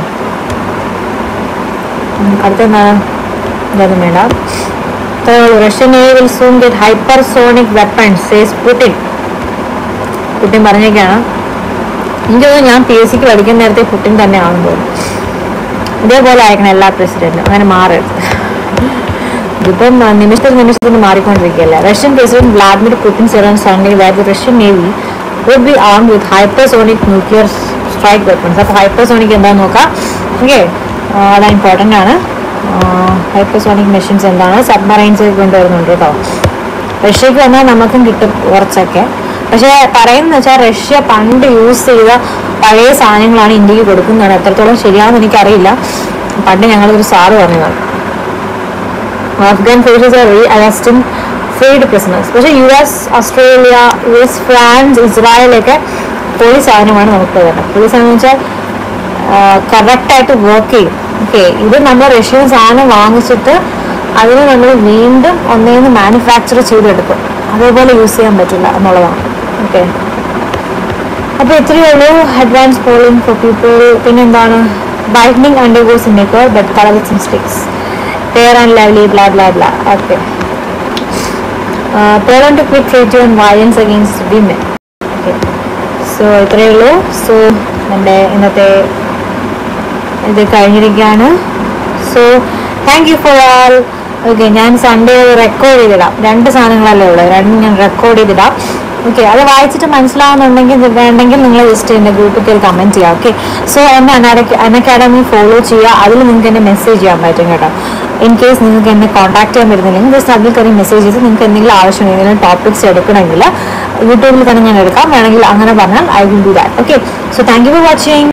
അടുത്തെന്താണ് ഇതൊന്നും വേണ്ട Russian navy will soon get hypersonic weapons says Putin Putin പറഞ്ഞേക്കാണ് എനിക്ക് തോന്നുന്നു ഞാൻ പി എസ് സിക്ക് പഠിക്കുന്ന നേരത്തെ പുടിൻ തന്നെ ആണെന്ന് തോന്നുന്നു ഇതേപോലെ ആയിരിക്കണം എല്ലാ പ്രസിഡന്റും അങ്ങനെ മാറരുത് ഇതിപ്പം ആ, നിമിഷത്തിൽ നിമിഷത്തിൽ മാറിക്കൊണ്ടിരിക്കുകയല്ല Russian president Vladimir Putin said on Sunday that Russian navy would be arm with hypersonic nuclear strike weapons അപ്പോൾ ഹൈപ്പർസോണിക് എന്താണെന്ന് നോക്കാം ഓക്കെ അത് ഇമ്പോർട്ടൻ്റ് ആണ് ഹൈപ്പർസോണിക് മെഷീൻസ് എന്താണ് സബ്മറൈൻസ് കൊണ്ടുവരുന്നുണ്ട് കേട്ടോ റഷ്യക്ക് വന്നാൽ നമുക്കും കിട്ടും കുറച്ചൊക്കെ പക്ഷേ പറയുന്നത് വെച്ചാൽ റഷ്യ പണ്ട് യൂസ് ചെയ്ത പഴയ സാധനങ്ങളാണ് ഇന്ത്യക്ക് കൊടുക്കുന്നതാണ് എത്രത്തോളം ശരിയാണെന്ന് എനിക്കറിയില്ല പണ്ട് ഞങ്ങളൊരു സാറ് പറഞ്ഞതാണ് Afghan forces are rearresting freed prisoners പക്ഷേ U S Australia U S France ഇസ്രായേലൊക്കെ പോലീസ് സാധനമാണ് നമുക്ക് വരുന്നത് പോലീസ് സാധനം വെച്ചാൽ കറക്റ്റായിട്ട് വർക്ക് ചെയ്യും ഓക്കെ ഇത് നമ്മൾ റഷ്യൻ സാധനം വാങ്ങിച്ചിട്ട് അതിന് നമ്മൾ വീണ്ടും ഒന്നേന്ന് മാനുഫാക്ചർ ചെയ്തെടുക്കും അതേപോലെ യൂസ് ചെയ്യാൻ പറ്റില്ല എന്നുള്ളതാണ് ഓക്കെ അപ്പോൾ ഇത്രയേ ഉള്ളൂ അഡ്വാൻസ് പോളിംഗ് ഫോർ പീപ്പിൾ പിന്നെന്താണ് ബൈറ്റനിങ് undergoes maker but colour with mistakes fair and lovely blah blah blah okay പേരൻ to quit treat on violence against women okay so ഇത്രയേ ഉള്ളൂ സോ നമ്മുടെ ഇന്നത്തെ ഇത് കഴിഞ്ഞിരിക്കുകയാണ് so thank you for all okay ഞാൻ സൺഡേ റെക്കോർഡ് ചെയ്തിടാം രണ്ട് സാധനങ്ങളല്ലേ ഉള്ളത് രണ്ടും ഞാൻ റെക്കോർഡ് ചെയ്തിടാം ഓക്കെ അത് വായിച്ചിട്ട് മനസ്സിലാവുന്നുണ്ടെങ്കിൽ ഇത് വേണ്ടെങ്കിൽ നിങ്ങൾ ജസ്റ്റ് എൻ്റെ ഗ്രൂപ്പിൽ കമൻറ്റ് ചെയ്യുക ഓക്കെ സോ എന്നെ അൻ അക്കാഡമി ഫോളോ ചെയ്യുക അതിൽ നിങ്ങൾക്ക് എന്നെ മെസ്സേജ് ചെയ്യാൻ പറ്റും കേട്ടോ ഇൻ കേസ് നിങ്ങൾക്ക് എന്നെ കോൺടാക്ട് ചെയ്യാൻ പറ്റുന്നില്ലെങ്കിൽ ജസ്റ്റ് അതിൽ കയറി മെസ്സേജ് ചെയ്ത് നിങ്ങൾക്ക് എന്തെങ്കിലും ആവശ്യം എന്തെങ്കിലും ടോപ്പിക്സ് എടുക്കണമെങ്കിൽ യൂട്യൂബിൽ തന്നെ ഞാൻ എടുക്കാം വേണമെങ്കിൽ അങ്ങനെ പറഞ്ഞാൽ I will do that okay so thank you for watching